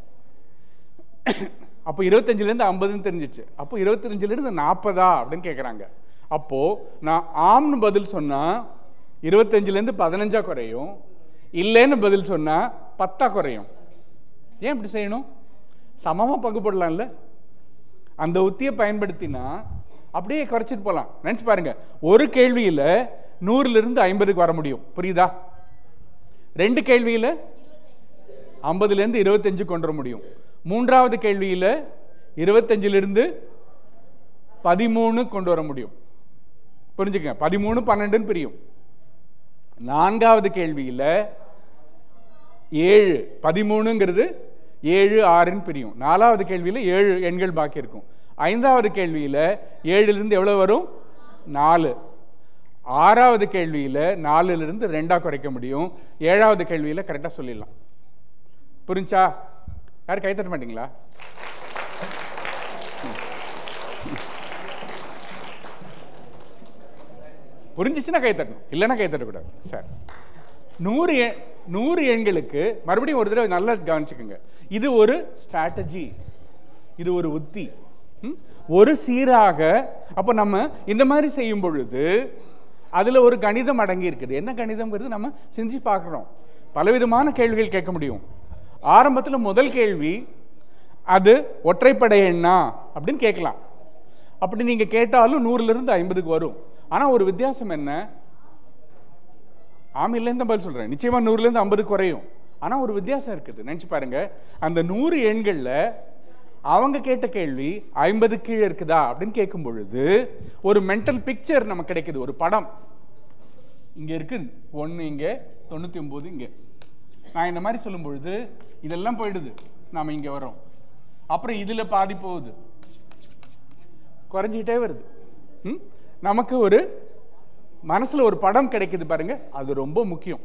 அப்போ இருபத்தஞ்சிலேருந்து ஐம்பதுன்னு தெரிஞ்சிச்சு அப்போ இருபத்தஞ்சிலேருந்து நாற்பதா அப்படின்னு கேட்குறாங்க அப்போது நான் ஆம்னு பதில் சொன்னால் இருபத்தஞ்சிலேருந்து பதினஞ்சா குறையும் இல்லைன்னு பதில் சொன்னால் பத்தா குறையும் ஏன் இப்படி செய்யணும் சமமாக பங்கு போடலாம்ல அந்த உத்தியை பயன்படுத்தினா அப்படியே குறைச்சிட்டு போகலாம் நினச்சி பாருங்க ஒரு கேள்வியில் நூறுலேருந்து ஐம்பதுக்கு வர முடியும் புரியுதா ரெண்டு கேள்வியில் ஐம்பதுலேருந்து இருபத்தஞ்சு கொண்டு வர முடியும் மூன்றாவது கேள்வியில் இருபத்தஞ்சிலிருந்து பதிமூணு கொண்டு வர முடியும் புரிஞ்சுக்கங்க பதிமூணு பன்னெண்டுன்னு பிரியும் நான்காவது கேள்வியில் ஏழு பதிமூணுங்கிறது ஏழு ஆறுன்னு பிரியும் நாலாவது கேள்வியில் ஏழு எண்கள் பாக்கி இருக்கும் ஐந்தாவது கேள்வியில் ஏழுலேருந்து எவ்வளோ வரும் நாலு ஆறாவது கேள்வியில் நாலுலேருந்து ரெண்டாக குறைக்க முடியும் ஏழாவது கேள்வியில் கரெக்டாக சொல்லிடலாம் புரிஞ்சா யாரும் கை தட்ட மாட்டீங்களா புரிஞ்சிச்சுன்னா கை தட்டணும் இல்லைன்னா கை தட்டக்கூடாது சார் நூறு எண் நூறு எண்களுக்கு மறுபடியும் ஒரு தடவை நல்லா கவனிச்சுக்கோங்க இது ஒரு ஸ்ட்ராட்டஜி இது ஒரு உத்தி ம்? ஒரு சீராக அப்போ நம்ம இந்த மாதிரி செய்யும் பொழுது அதில் ஒரு கணிதம் அடங்கி இருக்குது என்ன கணிதம்ங்கிறது நம்ம செஞ்சு பார்க்குறோம் பலவிதமான கேள்விகள் கேட்க முடியும் ஆரம்பத்தில் முதல் கேள்வி அது ஒற்றைப்படை எண்ணா அப்படின்னு கேட்கலாம் அப்படி நீங்கள் கேட்டாலும் நூறுலேருந்து ஐம்பதுக்கு வரும் ஆனால் ஒரு வித்தியாசம் என்ன ஆம் இல்லைன்னு தான் பதில் சொல்கிறேன் நிச்சயமாக நூறுலேருந்து ஐம்பது குறையும் ஆனால் ஒரு வித்தியாசம் இருக்குது நினச்சி பாருங்க அந்த நூறு எண்களில் அவங்க கேட்ட கேள்வி ஐம்பது கீழே இருக்குதா அப்படின்னு கேட்கும் பொழுது ஒரு மென்டல் பிக்சர் நமக்கு கிடைக்குது ஒரு படம் இங்கே இருக்கு ஒன்று இங்கே தொண்ணூற்றி ஒம்பது இங்கே நான் இந்த மாதிரி சொல்லும் பொழுது இதெல்லாம் போயிடுது நாம் இங்கே வரோம் அப்புறம் இதில் பாதி போகுது குறைஞ்சிக்கிட்டே வருது ம்? நமக்கு ஒரு மனசுல ஒரு படம் கிடைக்குது பாருங்க அது ரொம்ப முக்கியம்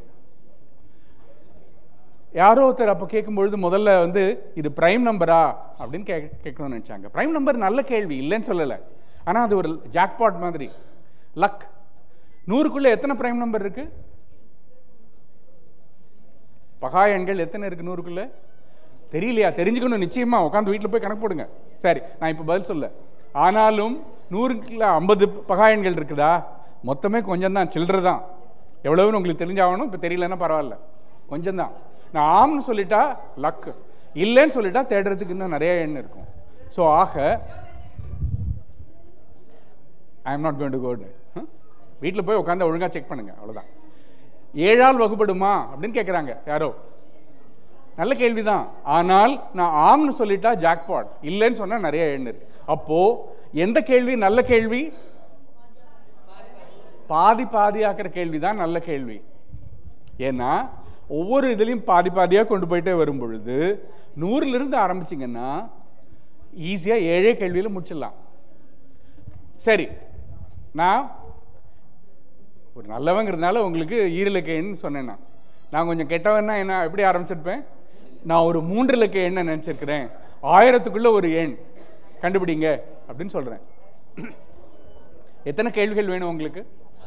யாரோ ஒருத்தர் அப்போ கேட்கும்பொழுது முதல்ல வந்து இது பிரைம் நம்பரா அப்படின்னு கே கேட்கணும்னு நினச்சாங்க பிரைம் நம்பர் நல்ல கேள்வி இல்லைன்னு சொல்லலை ஆனால் அது ஒரு ஜாக்பாட் மாதிரி லக் நூறுக்குள்ளே எத்தனை பிரைம் நம்பர் இருக்கு பகா எண்கள் எத்தனை இருக்கு நூறுக்குள்ள தெரியலையா தெரிஞ்சுக்கணும் நிச்சயமா உட்காந்து வீட்டில் போய் கணக்கு போடுங்க சரி நான் இப்போ பதில் சொல்ல ஆனாலும் நூறுக்குள்ள ஐம்பது பகா எண்கள் இருக்குதா மொத்தமே கொஞ்சம் தான் சில்லற தான் எவ்வளவுன்னு உங்களுக்கு தெரிஞ்சாகணும் இப்போ தெரியலன்னா பரவாயில்ல கொஞ்சம் தான் நான் ஆம்னு சொல்லிட்டா லக் இல்லைன்னு சொல்லிட்டா தேடுறதுக்கு இன்னும் நிறைய எண் இருக்கும் ஸோ ஆக I am not going to code வீட்டில் போய் உட்காந்து ஒழுங்காக செக் பண்ணுங்க அவ்வளோதான் ஏழால் வகுப்படுமா அப்படின்னு கேட்குறாங்க யாரோ நல்ல கேள்விதான் ஆனால் நான் ஆம்னு சொல்லிட்டா ஜாக்பாட் இல்லைன்னு சொன்னா நிறைய எண் இருக்கு அப்போ எந்த கேள்வி நல்ல கேள்வி பாதி பாதியாக்குற கேள்வி தான் நல்ல கேள்வி ஏன்னா ஒவ்வொரு இதுலையும் பாதி பாதியாக கொண்டு போயிட்டே வரும் பொழுது நூறுல இருந்து ஆரம்பிச்சிங்கன்னா ஈஸியாக ஏழே கேள்வியில் முடிச்சிடலாம் சரி நான் ஒரு நல்லவங்கிறதுனால உங்களுக்கு ஈரலுக்கு எண் சொன்னேன் நான் நான் கொஞ்சம் கெட்டவன்னா என்ன எப்படி ஆரம்பிச்சிருப்பேன் நான் ஒரு மூன்று இலக்க எண்ணை நினச்சிருக்கிறேன் ஆயிரத்துக்குள்ள ஒரு எண் கண்டுபிடிங்க அப்படின்னு சொல்கிறேன் எத்தனை கேள்விகள் வேணும் உங்களுக்கு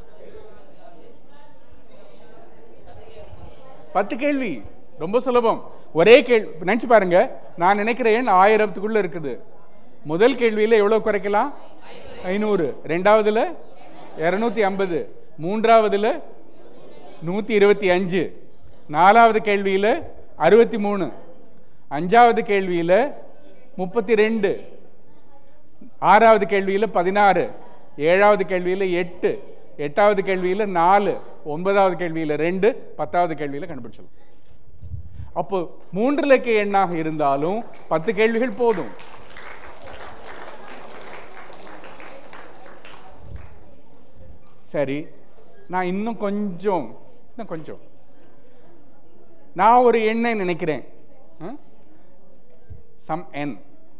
பத்து கேள்வி ரொம்ப சுலபம் ஒரே கேள்வி நினச்சி பாருங்க நான் நினைக்கிற எண் ஆயிரத்துக்குள்ள இருக்குது முதல் கேள்வியில் எவ்வளோ குறைக்கலாம் ஐநூறு ரெண்டாவதுல இரநூத்தி ஐம்பது மூன்றாவதுல நூற்றி இருபத்தி அஞ்சு நாலாவது கேள்வியில் அறுபத்தி மூணு அஞ்சாவது கேள்வியில் முப்பத்தி ரெண்டு ஆறாவது கேள்வியில் பதினாறு ஏழாவது கேள்வியில் எட்டு எட்டாவது கேள்வியில் நாலு ஒன்பதாவது கேள்வியில் ரெண்டு பத்தாவது கேள்வியில் கண்டுபிடிச்சலாம் அப்போ மூன்று இலக்க எண்ணாக இருந்தாலும் பத்து கேள்விகள் போதும் சரி நான் இன்னும் கொஞ்சம் இன்னும் கொஞ்சம் நான் ஒரு எண்ணை நினைக்கிறேன் some N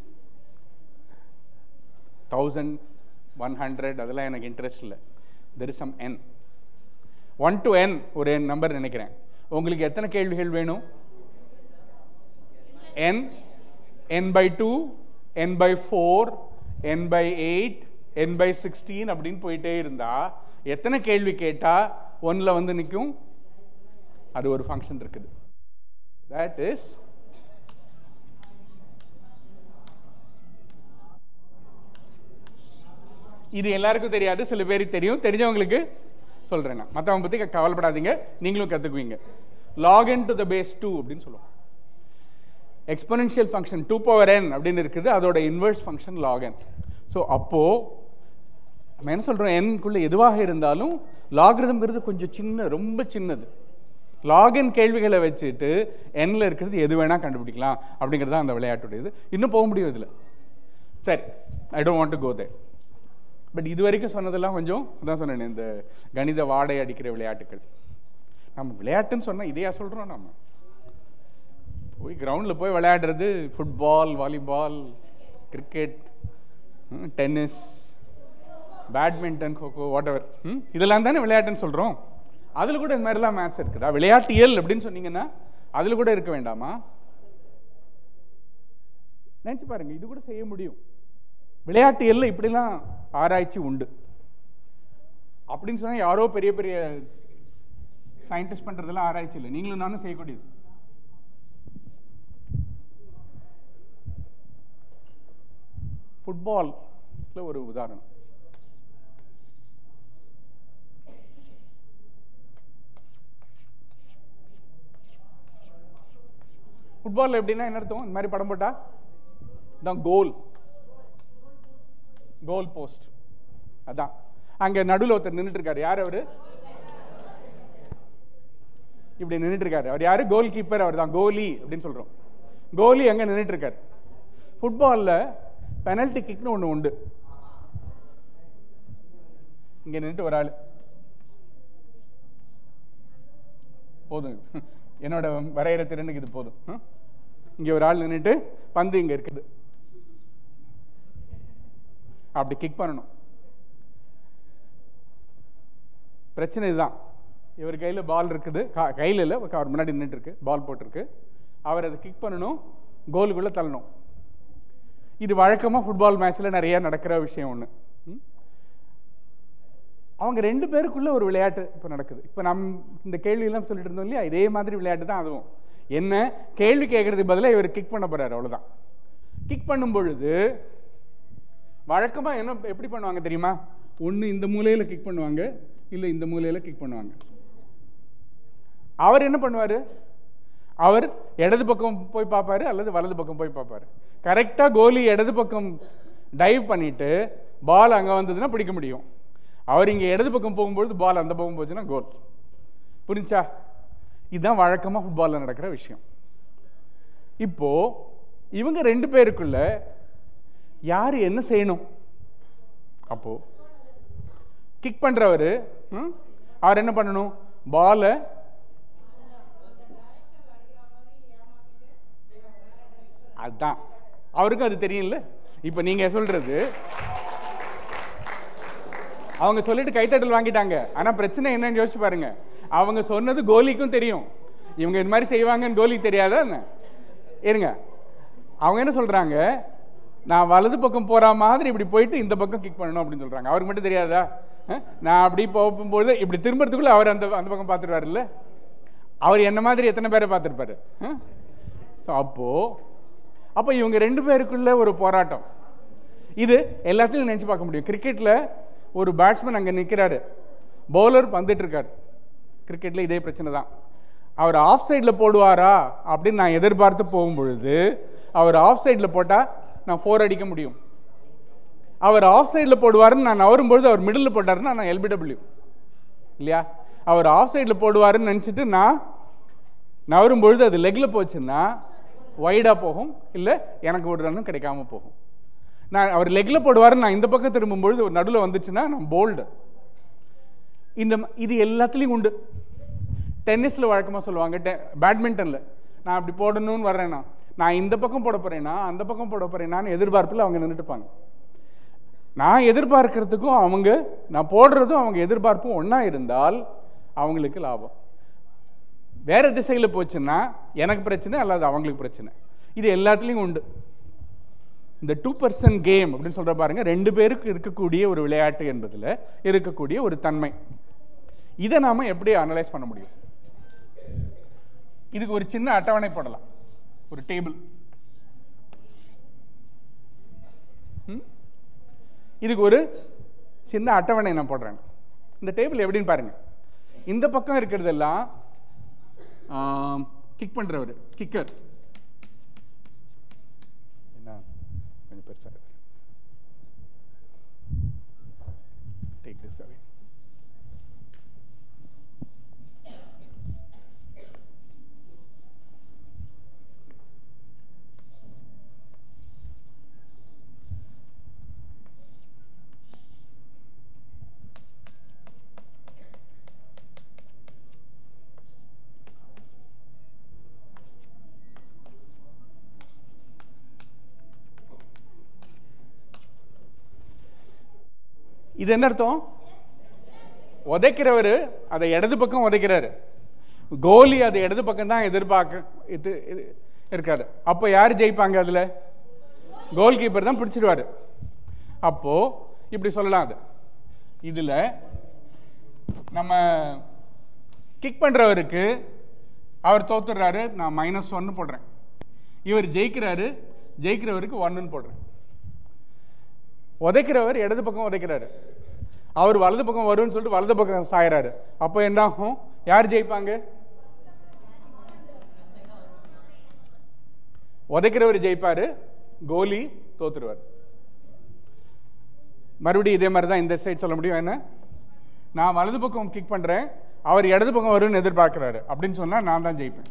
thousand one hundred அதெல்லாம் எனக்கு இன்ட்ரெஸ்ட் இல்லை there is some N one to N ஒரு என் நம்பர் நினைக்கிறேன் உங்களுக்கு எத்தனை கேள்விகள் வேணும் N N by two N by four N by eight N by sixteen அப்படின்னு போயிட்டே இருந்தா எத்தனை கேள்வி கேட்டா ஒன்ல வந்து நிற்கும் அது ஒரு ஃபங்க்ஷன் இருக்குது தட் இஸ் இது எல்லாருக்கும் தெரியாது சில பேருக்கு தெரியும் தெரிஞ்சவங்களுக்கு சொல்றேன் நான் மற்றவங்க பற்றி கவலைப்படாதீங்க நீங்களும் கற்றுக்குவீங்க log in to the base two அப்படின்னு சொல்லுவோம் exponential function two power N அப்படின்னு இருக்குது அதோட இன்வெர்ஸ் ஃபங்க்ஷன் லாகன் ஸோ அப்போது நம்ம என்ன சொல்கிறோம் என்குள்ளே எதுவாக இருந்தாலும் லாகிருதம்ங்கிறது கொஞ்சம் சின்ன ரொம்ப சின்னது லாகின் கேள்விகளை வச்சுட்டு எண்ணில் இருக்கிறது எது வேணால் கண்டுபிடிக்கலாம் அப்படிங்கிறது தான் அந்த விளையாட்டுடையது இன்னும் போக முடியும் இதில் சரி I don't want to go there but இது வரைக்கும் சொன்னதெல்லாம் கொஞ்சம் அதான் சொன்னேன் இந்த கணித வாடை அடிக்கிற விளையாட்டுகள் நம்ம விளையாட்டுன்னு சொன்னால் இதையா சொல்கிறோம் நம்ம போய் கிரவுண்டில் போய் விளையாடுறது football volleyball cricket tennis badminton kho kho whatever இதெல்லாம் தானே விளையாட்டுன்னு சொல்கிறோம் அதில் கூட இந்த மாதிரிலாம் மேட்ச் இருக்குதா விளையாட்டியல் அப்படின்னு சொன்னீங்கன்னா அதில் கூட இருக்க வேண்டாமா நினச்சி பாருங்க இது கூட செய்ய முடியும் விளையாட்டியல்ல இப்படிலாம் ஆராய்ச்சி உண்டு அப்படின்னு சொன்னால் யாரோ பெரிய பெரிய சயின்டிஸ்ட் பண்ணுறதெல்லாம் ஆராய்ச்சி இல்லை நீங்களும் நானும் செய்யக்கூடியது ஃபுட்பால்ல ஒரு உதாரணம் ஃபுட்பாலில் எப்படின்னா என்ன அர்த்தம் இந்த மாதிரி படம் போட்டா தான் கோல் கோல் போஸ்ட் அதான் அங்க நடுவில் ஒருத்தர் நின்றுட்டு இருக்காரு யார் அவரு இப்படி நின்றுட்டு இருக்காரு அவர் யாரு கோல் கீப்பர் அவர் தான் கோலி அப்படின்னு சொல்றோம் கோலி எங்க நின்றுட்டு இருக்காரு ஃபுட்பாலில் பெனல்டி கிக்னு ஒன்று உண்டு இங்க நின்றுட்டு ஒரு ஆள் போதும் என்னோட வரைகிற திறனுக்கு இது போதும் ம்? இங்க ஒரு ஆள் நின்றுட்டு பந்து இங்க இருக்குது அப்படி கிக் பண்ணணும் பிரச்சனை இதுதான் இவர் கையில் பால் இருக்குது கா- கையில் இல்லை அவர் முன்னாடி நின்றுட்டு இருக்கு பால் போட்டிருக்கு அவர் அதை கிக் பண்ணணும் கோலுக்குள்ளே தள்ளணும் இது வழக்கமாக ஃபுட்பால் மேட்ச்சில் நிறைய நடக்கிற விஷயம் ஒன்று அவங்க ரெண்டு பேருக்குள்ள ஒரு விளையாட்டு இப்போ நடக்குது இப்போ நம் இந்த கேள்வியெல்லாம் சொல்லிட்டு இருந்தோம் இல்லையா இதே மாதிரி விளையாட்டு தான் அதுவும் என்ன கேள்வி கேட்கறதுக்கு பதிலாக இவர் கிக் பண்ண போறாரு அவ்வளவுதான் கிக் பண்ணும் பொழுது வழக்கமாக என்ன எப்படி பண்ணுவாங்க தெரியுமா ஒன்று இந்த மூலையில் கிக் பண்ணுவாங்க இல்லை இந்த மூலையில் கிக் பண்ணுவாங்க அவர் என்ன பண்ணுவார் அவர் இடது பக்கம் போய் பார்ப்பாரு அல்லது வலது பக்கம் போய் பார்ப்பாரு கரெக்டாக கோலி இடது பக்கம் டைவ் பண்ணிட்டு பால் அங்கே வந்ததுன்னா பிடிக்க முடியும் அவர் இங்கே இடது பக்கம் போகும்பொழுது பால் அந்த பக்கம் போச்சுன்னா கோல் புரிஞ்சா இதுதான் வழக்கமாக ஃபுட்பாலில் நடக்கிற விஷயம் இப்போ இவங்க ரெண்டு பேருக்குள்ள யார் என்ன செய்யணும் அப்போ கிக் பண்றவர் அவர் என்ன பண்ணணும் பாலை அதான் அவருக்கும் அது தெரியும்ல இப்போ நீங்க சொல்றது அவங்க சொல்லிட்டு கைத்தட்டல் வாங்கிட்டாங்க ஆனா பிரச்சனை என்னன்னு யோசிச்சு பாருங்க அவங்க சொன்னது கோலிக்கும் தெரியும் இவங்க இது மாதிரி செய்வாங்கன்னு கோலிக்கு தெரியாதா என்ன இருங்க அவங்க என்ன சொல்றாங்க நான் வலது பக்கம் போற மாதிரி இப்படி போயிட்டு இந்த பக்கம் கிக் பண்ணணும் அப்படின்னு சொல்றாங்க அவருக்கு மட்டும் தெரியாதா அஹ்? நான் அப்படி போகும்போது இப்படி திரும்புறதுக்குள்ள அவர் அந்த அந்த பக்கம் பார்த்துருவாருல்ல அவர் என்ன மாதிரி எத்தனை பேரை பார்த்துருப்பாரு ஸோ அப்போ அப்போ இவங்க ரெண்டு பேருக்குள்ள ஒரு போராட்டம் இது எல்லாத்தையும் நினைச்சு பார்க்க முடியும் கிரிக்கெட்ல ஒரு பேட்ஸ்மேன் அங்க நிக்கிறாரு பவுலர் வந்துட்டு இருக்காரு கிரிக்கெட்ல இதே பிரச்சனை தான் அவர் ஆஃப் சைடில் போடுவாரா அப்படின்னு நான் எதிர்பார்த்து போகும்பொழுது அவர் ஆஃப் சைடில் போட்டால் நான் ஃபோர் அடிக்க முடியும் அவர் ஆஃப் சைடில் போடுவாருன்னு நான் நவரும்பொழுது அவர் மிடில் போட்டாருன்னா நான் எல்பிடபிள்யூ இல்லையா அவர் ஆஃப் சைடில் போடுவாருன்னு நினச்சிட்டு நான் நவரும் பொழுது அது லெக்கில் போச்சுன்னா வைடாக போகும் இல்லை எனக்கு ஒரு ரன்னும் கிடைக்காம போகும் நான் அவர் லெக்கில் போடுவாருன்னு நான் இந்த பக்கம் திரும்பும் பொழுது நடுவில் வந்துச்சுன்னா நான் போல்டு இந்த ம- இது எல்லாத்துலேயும் உண்டு டென்னிஸில் வழக்கமாக சொல்லுவாங்க டெ பேட்மிண்டனில் நான் அப்படி போடணும்னு வர்றேன்னா நான் இந்த பக்கம் போட போகிறேன்னா அந்த பக்கம் போட போகிறேன்னான்னு எதிர்பார்ப்பில் அவங்க நின்றுட்டுப்பாங்க நான் எதிர்பார்க்கறதுக்கும் அவங்க நான் போடுறதும் அவங்க எதிர்பார்ப்பும் ஒன்றா இருந்தால் அவங்களுக்கு லாபம் வேற திசையில் போச்சுன்னா எனக்கு பிரச்சனை அல்லது அவங்களுக்கு பிரச்சனை இது எல்லாத்துலேயும் உண்டு இந்த டூ பர்சன்ட் கேம் அப்படின்னு சொல்ற பாருங்க ரெண்டு பேருக்கு இருக்கக்கூடிய ஒரு விளையாட்டு என்பதில் இருக்கக்கூடிய ஒரு தன்மை இதை நாம எப்படி அனலைஸ் பண்ண முடியும் இதுக்கு ஒரு சின்ன அட்டவணை போடலாம் ஒரு டேபிள் இதுக்கு ஒரு சின்ன அட்டவணை நான் போடுறேன் இந்த டேபிள் எப்படின்னு பாருங்க இந்த பக்கம் இருக்கிறதெல்லாம் கிக் பண்றவர் கிக்கர் என்ன கொஞ்சம் பெருசா இருக்கு டேக் திஸ் அவே இது என்ன அர்த்தம் உதைக்கிறவர் அதை இடது பக்கம் உதைக்கிறாரு கோலி அது இடது பக்கம் தான் எதிர்பார்க்க இது இது இருக்காரு அப்போ யார் ஜெயிப்பாங்க அதில் கோல் கீப்பர் தான் பிடிச்சிடுவாரு அப்போ இப்படி சொல்லலாம் அது இதில் நம்ம கிக் பண்ணுறவருக்கு அவர் தோத்துடுறாரு நான் மைனஸ் ஒன்னு போடுறேன் இவர் ஜெயிக்கிறாரு ஜெயிக்கிறவருக்கு ஒன்றுன்னு போடுறேன் உதைக்கிறவர் இடது பக்கம் உதைக்கிறாரு அவர் வலது பக்கம் வரும்னு சொல்லிட்டு வலது பக்கம் சாயறாரு அப்போ என்ன ஆகும் யார் ஜெயிப்பாங்க உதைக்கிறவர் ஜெயிப்பாரு கோலி தோத்துருவார் மறுபடியும் இதே மாதிரி தான் இந்த சைடு சொல்ல முடியும் என்ன நான் வலது பக்கம் கிக் பண்றேன் அவர் இடது பக்கம் வரும்னு எதிர்பார்க்கிறாரு அப்படின்னு சொன்னா நான் தான் ஜெயிப்பேன்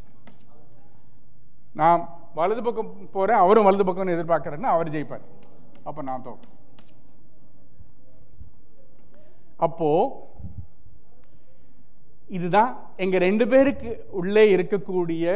நான் வலது பக்கம் போறேன் அவரும் வலது பக்கம்னு எதிர்பார்க்கறேன்னா அவர் ஜெயிப்பார் அப்ப நான் தோப்பேன் அப்போ இதுதான் எங்க ரெண்டு பேருக்கு உள்ளே இருக்கக்கூடிய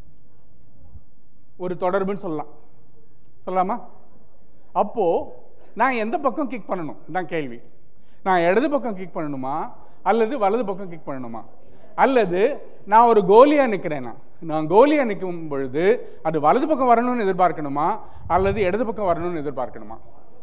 ஒரு தொடர்புன்னு சொல்லலாம் சொல்லலாமா அப்போ நான் எந்த பக்கம் கிக் பண்ணணும் தான் கேள்வி நான் இடது பக்கம் கிக் பண்ணணுமா அல்லது வலது பக்கம் கிக் பண்ணணுமா அல்லது நான் ஒரு கோலியா நிற்கிறேன்னா நான் கோலியா நிற்கும் பொழுது அது வலது பக்கம் வரணும்னு எதிர்பார்க்கணுமா அல்லது இடது பக்கம் வரணும்னு எதிர்பார்க்கணுமா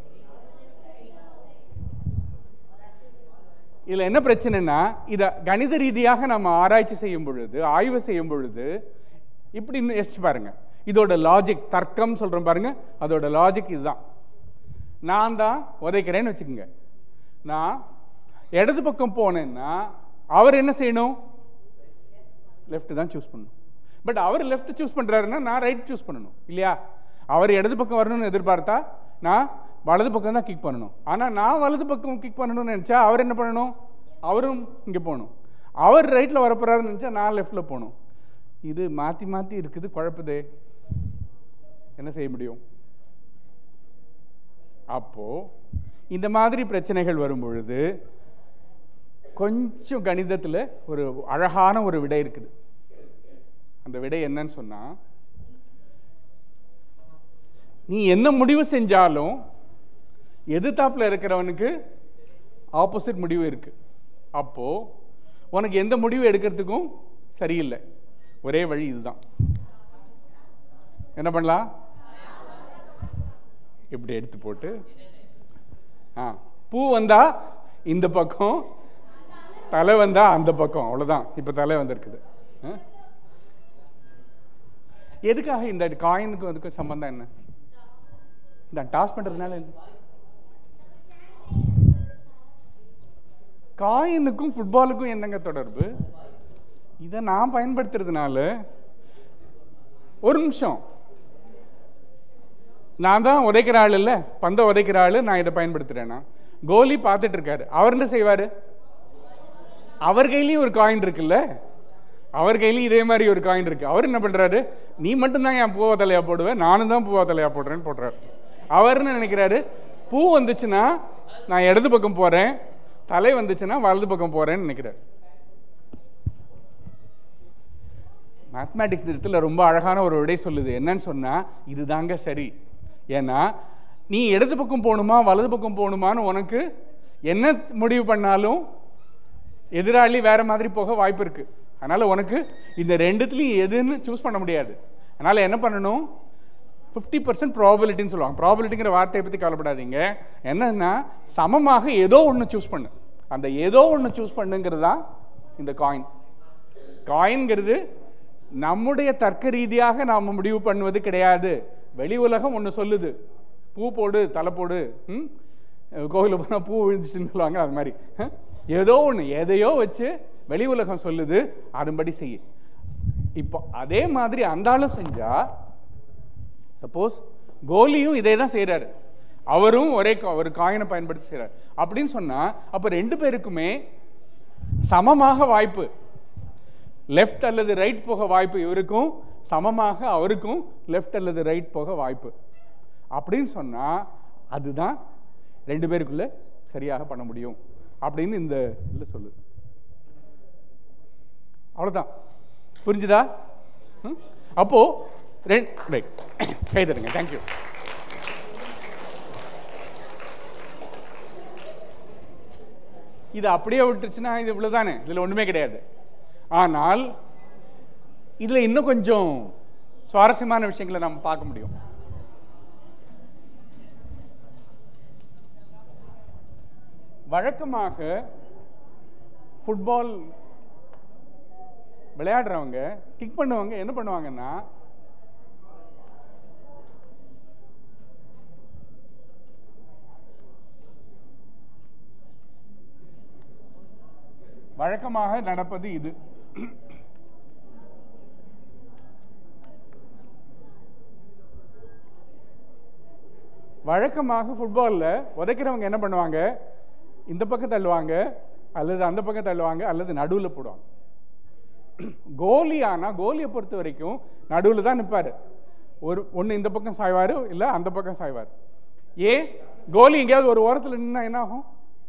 இதில் என்ன பிரச்சனைனா இதை கணித ரீதியாக நம்ம ஆராய்ச்சி செய்யும் பொழுது ஆய்வு செய்யும் பொழுது இப்படி இன்னும் யோசிச்சு பாருங்க இதோட லாஜிக் தர்க்கம் சொல்கிறோம் பாருங்க அதோட லாஜிக் இதுதான் நான் தான் உதைக்கிறேன்னு வச்சுக்கோங்க நான் இடது பக்கம் போனேன்னா அவர் என்ன செய்யணும் லெஃப்ட் தான் சூஸ் பண்ணணும் பட் அவர் லெஃப்ட் சூஸ் பண்ணுறாருன்னா நான் ரைட் சூஸ் பண்ணணும் இல்லையா அவர் இடது பக்கம் வரணும்னு எதிர்பார்த்தா நான் வலது பக்கம் தான் கிக் பண்ணணும் ஆனால் நான் வலது பக்கம் கிக் பண்ணணும்னு நினச்சா அவர் என்ன பண்ணணும் அவரும் இங்கே போகணும் அவர் ரைட்டில் வரப்போறாருன்னு நினச்சா நான் லெஃப்டில் போகணும் இது மாற்றி மாற்றி இருக்குது குழப்புதே என்ன செய்ய முடியும் அப்போது இந்த மாதிரி பிரச்சனைகள் வரும் பொழுது கொஞ்சம் கணிதத்தில் ஒரு அழகான ஒரு விடை இருக்குது அந்த விடை என்னன்னு சொன்னால் நீ என்ன முடிவு செஞ்சாலும் எதிர்த்தாப்புல இருக்கிறவனுக்கு ஆப்போசிட் முடிவு இருக்கு அப்போ உனக்கு எந்த முடிவு எடுக்கிறதுக்கும் சரியில்லை ஒரே வழி இதுதான் என்ன பண்ணலாம் இப்படி எடுத்து போட்டு ஆ பூ வந்தா இந்த பக்கம் தலை வந்தா அந்த பக்கம் அவ்வளவுதான் இப்ப தலை வந்திருக்குது ஆ? எதுக்காக இந்த காயினுக்கும் அதுக்கும் சம்பந்தம் என்ன இந்த டாஸ் பண்றதுனால என்ன? காயினுக்கும் ஃபுட்பாலுக்கும் என்னங்க தொடர்பு இதை நான் பயன்படுத்துறதுனால ஒரு நிமிஷம் நான் தான் உதைக்கிற ஆள் இல்லை பந்தை உதைக்கிற ஆள் நான் இதை பயன்படுத்துறேன்னா கோலி பார்த்துட்டு இருக்காரு அவர் என்ன செய்வாரு அவர் கையிலயும் ஒரு காயின் இருக்குல்ல அவர் கையிலயும் இதே மாதிரி ஒரு காயின் இருக்கு அவர் என்ன பண்றாரு நீ மட்டும்தான் என் பூவா தலையா போடுவேன் நானும் தான் பூவா தலையா போடுறேன்னு போடுறாரு அவர் என்ன நினைக்கிறாரு பூ வந்துச்சுன்னா நான் இடது பக்கம் போறேன் தலை வந்துச்சுன்னா வலது பக்கம் போறேன்னு நினைக்கிறார் மேத்மேட்டிக்ஸ் இந்த இடத்துல ரொம்ப அழகான ஒரு விடை சொல்லுது என்னன்னு சொன்னா இதுதாங்க சரி ஏன்னா நீ இடது பக்கம் போகணுமா வலது பக்கம் போகணுமான்னு உனக்கு என்ன முடிவு பண்ணாலும் எதிராளி வேற மாதிரி போக வாய்ப்பு இருக்கு அதனால உனக்கு இந்த ரெண்டுத்துலையும் எதுன்னு சூஸ் பண்ண முடியாது அதனால என்ன பண்ணணும் ஃபிஃப்டி பர்சன்ட் ப்ராபபிலிட்டின்னு சொல்லுவாங்க ப்ராபபிலிட்டிங்கிற வார்த்தையை பற்றி கவலைப்படாதீங்க என்னன்னா சமமாக ஏதோ ஒன்று சூஸ் பண்ணு அந்த ஏதோ ஒன்று சூஸ் பண்ணுங்கிறது தான் இந்த காயின் காயின்ங்கிறது நம்முடைய தர்க்க ரீதியாக நாம் முடிவு பண்ணுவது கிடையாது வெளி உலகம் ஒன்று சொல்லுது பூ போடு தலை போடு ம் கோவிலுக்கு போனால் பூ விழுந்துச்சுன்னு சொல்லுவாங்க அது மாதிரி அஹ்? ஏதோ ஒன்று எதையோ வச்சு வெளி உலகம் சொல்லுது அதன்படி செய்ய இப்போ அதே மாதிரி அந்த ஆளும் செஞ்சா சப்போஸ் கோலியும் இதே தான் செய்கிறாரு அவரும் ஒரே கா- ஒரு காயினை பயன்படுத்தி செய்கிறார் அப்படின்னு சொன்னா அப்போ ரெண்டு பேருக்குமே சமமாக வாய்ப்பு லெஃப்ட் அல்லது ரைட் போக வாய்ப்பு இவருக்கும் சமமாக அவருக்கும் லெஃப்ட் அல்லது ரைட் போக வாய்ப்பு அப்படின்னு சொன்னா அதுதான் ரெண்டு பேருக்குள்ள சரியாக பண்ண முடியும் அப்படின்னு இந்த இதில் சொல்லுது அவ்வளோதான் புரிஞ்சுதா ம்? அப்போ ரெண்டு ரைட் கை தருங்க தேங்க்யூ இது அப்படியே விட்டுருச்சுன்னா இது இவ்வளவுதானே இதுல ஒண்ணுமே கிடையாது ஆனால் இதுல இன்னும் கொஞ்சம் சுவாரஸ்யமான விஷயங்களை நம்ம பார்க்க முடியும் வழக்கமாக ஃபுட்பால் விளையாடுறவங்க கிக் பண்ணுவாங்க என்ன பண்ணுவாங்கன்னா வழக்கமாக நடப்பது இது வழக்கமாக ஃபுட்பாலில் உதைக்கிறவங்க என்ன பண்ணுவாங்க இந்த பக்கம் தள்ளுவாங்க அல்லது அந்த பக்கம் தள்ளுவாங்க அல்லது நடுவில் போடுவாங்க கோலி ஆனால் கோலியை பொறுத்த வரைக்கும் நடுவில் தான் நிற்பார் ஒரு ஒன்று இந்த பக்கம் சாய்வார் இல்லை அந்த பக்கம் சாய்வார் ஏன் கோலி எங்கேயாவது ஒரு ஓரத்தில் நின்னா என்ன ஆகும்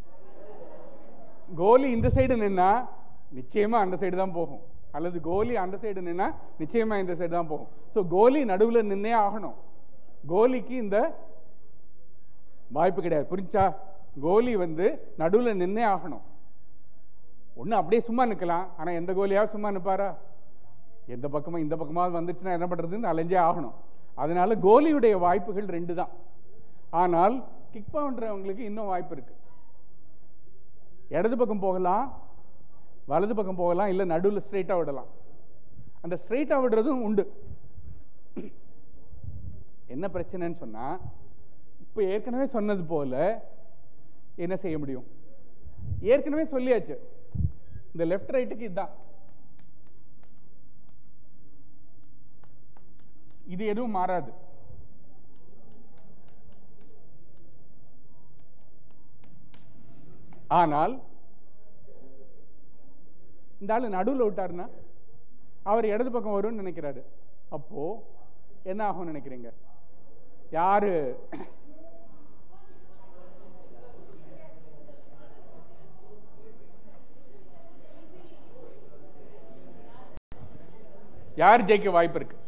கோலி இந்த சைடு நின்னா நிச்சயமா அந்த சைடு தான் போகும் அல்லது கோலி அந்த சைடு நின்னா நிச்சயமா இந்த சைடு தான் போகும் ஸோ கோலி நடுவில் நின்னே ஆகணும் கோலிக்கு இந்த வாய்ப்பு கிடையாது புரிஞ்சா கோலி வந்து நடுவில் நின்னே ஆகணும் ஒன்று அப்படியே சும்மா நிற்கலாம் ஆனால் எந்த கோலியாவது சும்மா நிற்பாரா எந்த பக்கமாக இந்த பக்கமாக வந்துச்சுன்னா என்ன பண்ணுறதுன்னு அலைஞ்சே ஆகணும் அதனால கோலியுடைய வாய்ப்புகள் ரெண்டு தான் ஆனால் கிக் பண்ணுறவங்களுக்கு இன்னும் வாய்ப்பு இருக்கு இடது பக்கம் போகலாம் வலது பக்கம் போகலாம் இல்லை நடுவில் ஸ்ட்ரைட்டாக விடலாம் அந்த ஸ்ட்ரைட்டாக விடுறதும் உண்டு என்ன பிரச்சனைன்னு சொன்னால் இப்போ ஏற்கனவே சொன்னது போல என்ன செய்ய முடியும் ஏற்கனவே சொல்லியாச்சு இந்த லெஃப்ட் ரைட்டுக்கு இதுதான் இது எதுவும் மாறாது ஆனால் இந்த ஆளு நடுவில் விட்டாருன்னா அவர் இடது பக்கம் வரும்னு நினைக்கிறாரு அப்போ என்ன ஆகும்னு நினைக்கிறீங்க யாரு யார் ஜெயிக்க வாய்ப்பு இருக்கு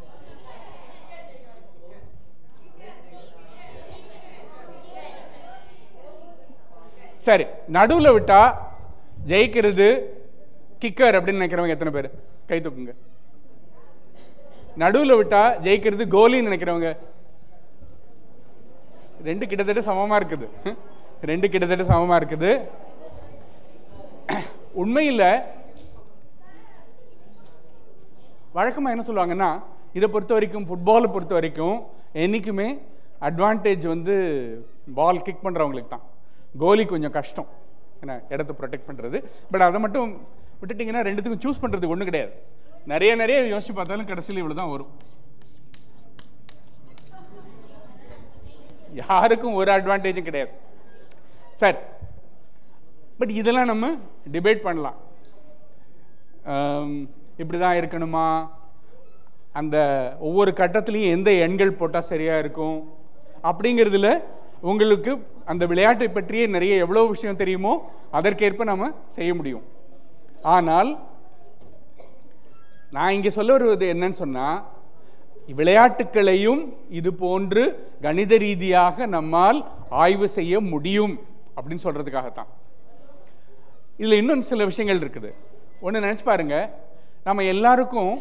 சரி நடுவில் விட்டா ஜெயிக்கிறது கிக்கர் அப்படின்னு நினைக்கிறவங்க எத்தனை பேர் கை தூக்குங்க நடுவில் விட்டா ஜெயிக்கிறது கோலின்னு நினைக்கிறவங்க ரெண்டு கிட்டத்தட்ட சமமா இருக்குது ரெண்டு கிட்டத்தட்ட சமமா இருக்குது உண்மையில் வழக்கமாக என்ன சொல்லுவாங்கன்னா இதை பொறுத்த வரைக்கும் ஃபுட்பாலை பொறுத்த வரைக்கும் என்றைக்குமே அட்வான்டேஜ் வந்து பால் கிக் பண்ணுறவங்களுக்கு தான் கோலி கொஞ்சம் கஷ்டம் என்ன இடத்த ப்ரொடெக்ட் பண்ணுறது பட் அதை மட்டும் விட்டுட்டிங்கன்னா ரெண்டுத்துக்கும் சூஸ் பண்ணுறது ஒன்றும் கிடையாது நிறைய நிறைய யோசிச்சு பார்த்தாலும் கடைசியில் இவ்வளோ தான் வரும் யாருக்கும் ஒரு அட்வான்டேஜும் கிடையாது சரி பட் இதெல்லாம் நம்ம டிபேட் பண்ணலாம் இப்படி தான் இருக்கணுமா அந்த ஒவ்வொரு கட்டத்துலேயும் எந்த எண்கள் போட்டால் சரியாக இருக்கும் அப்படிங்கிறதுல உங்களுக்கு அந்த விளையாட்டை பற்றியே நிறைய எவ்வளோ விஷயம் தெரியுமோ அதற்கேற்ப நம்ம செய்ய முடியும் ஆனால் நான் இங்கே சொல்ல வருவது என்னன்னு சொன்னால் விளையாட்டுக்களையும் இது போன்று கணித ரீதியாக நம்மால் ஆய்வு செய்ய முடியும் அப்படின்னு சொல்றதுக்காகத்தான் இதில் இன்னும் சில விஷயங்கள் இருக்குது ஒன்று நினச்சி பாருங்க நம்ம எல்லாருக்கும்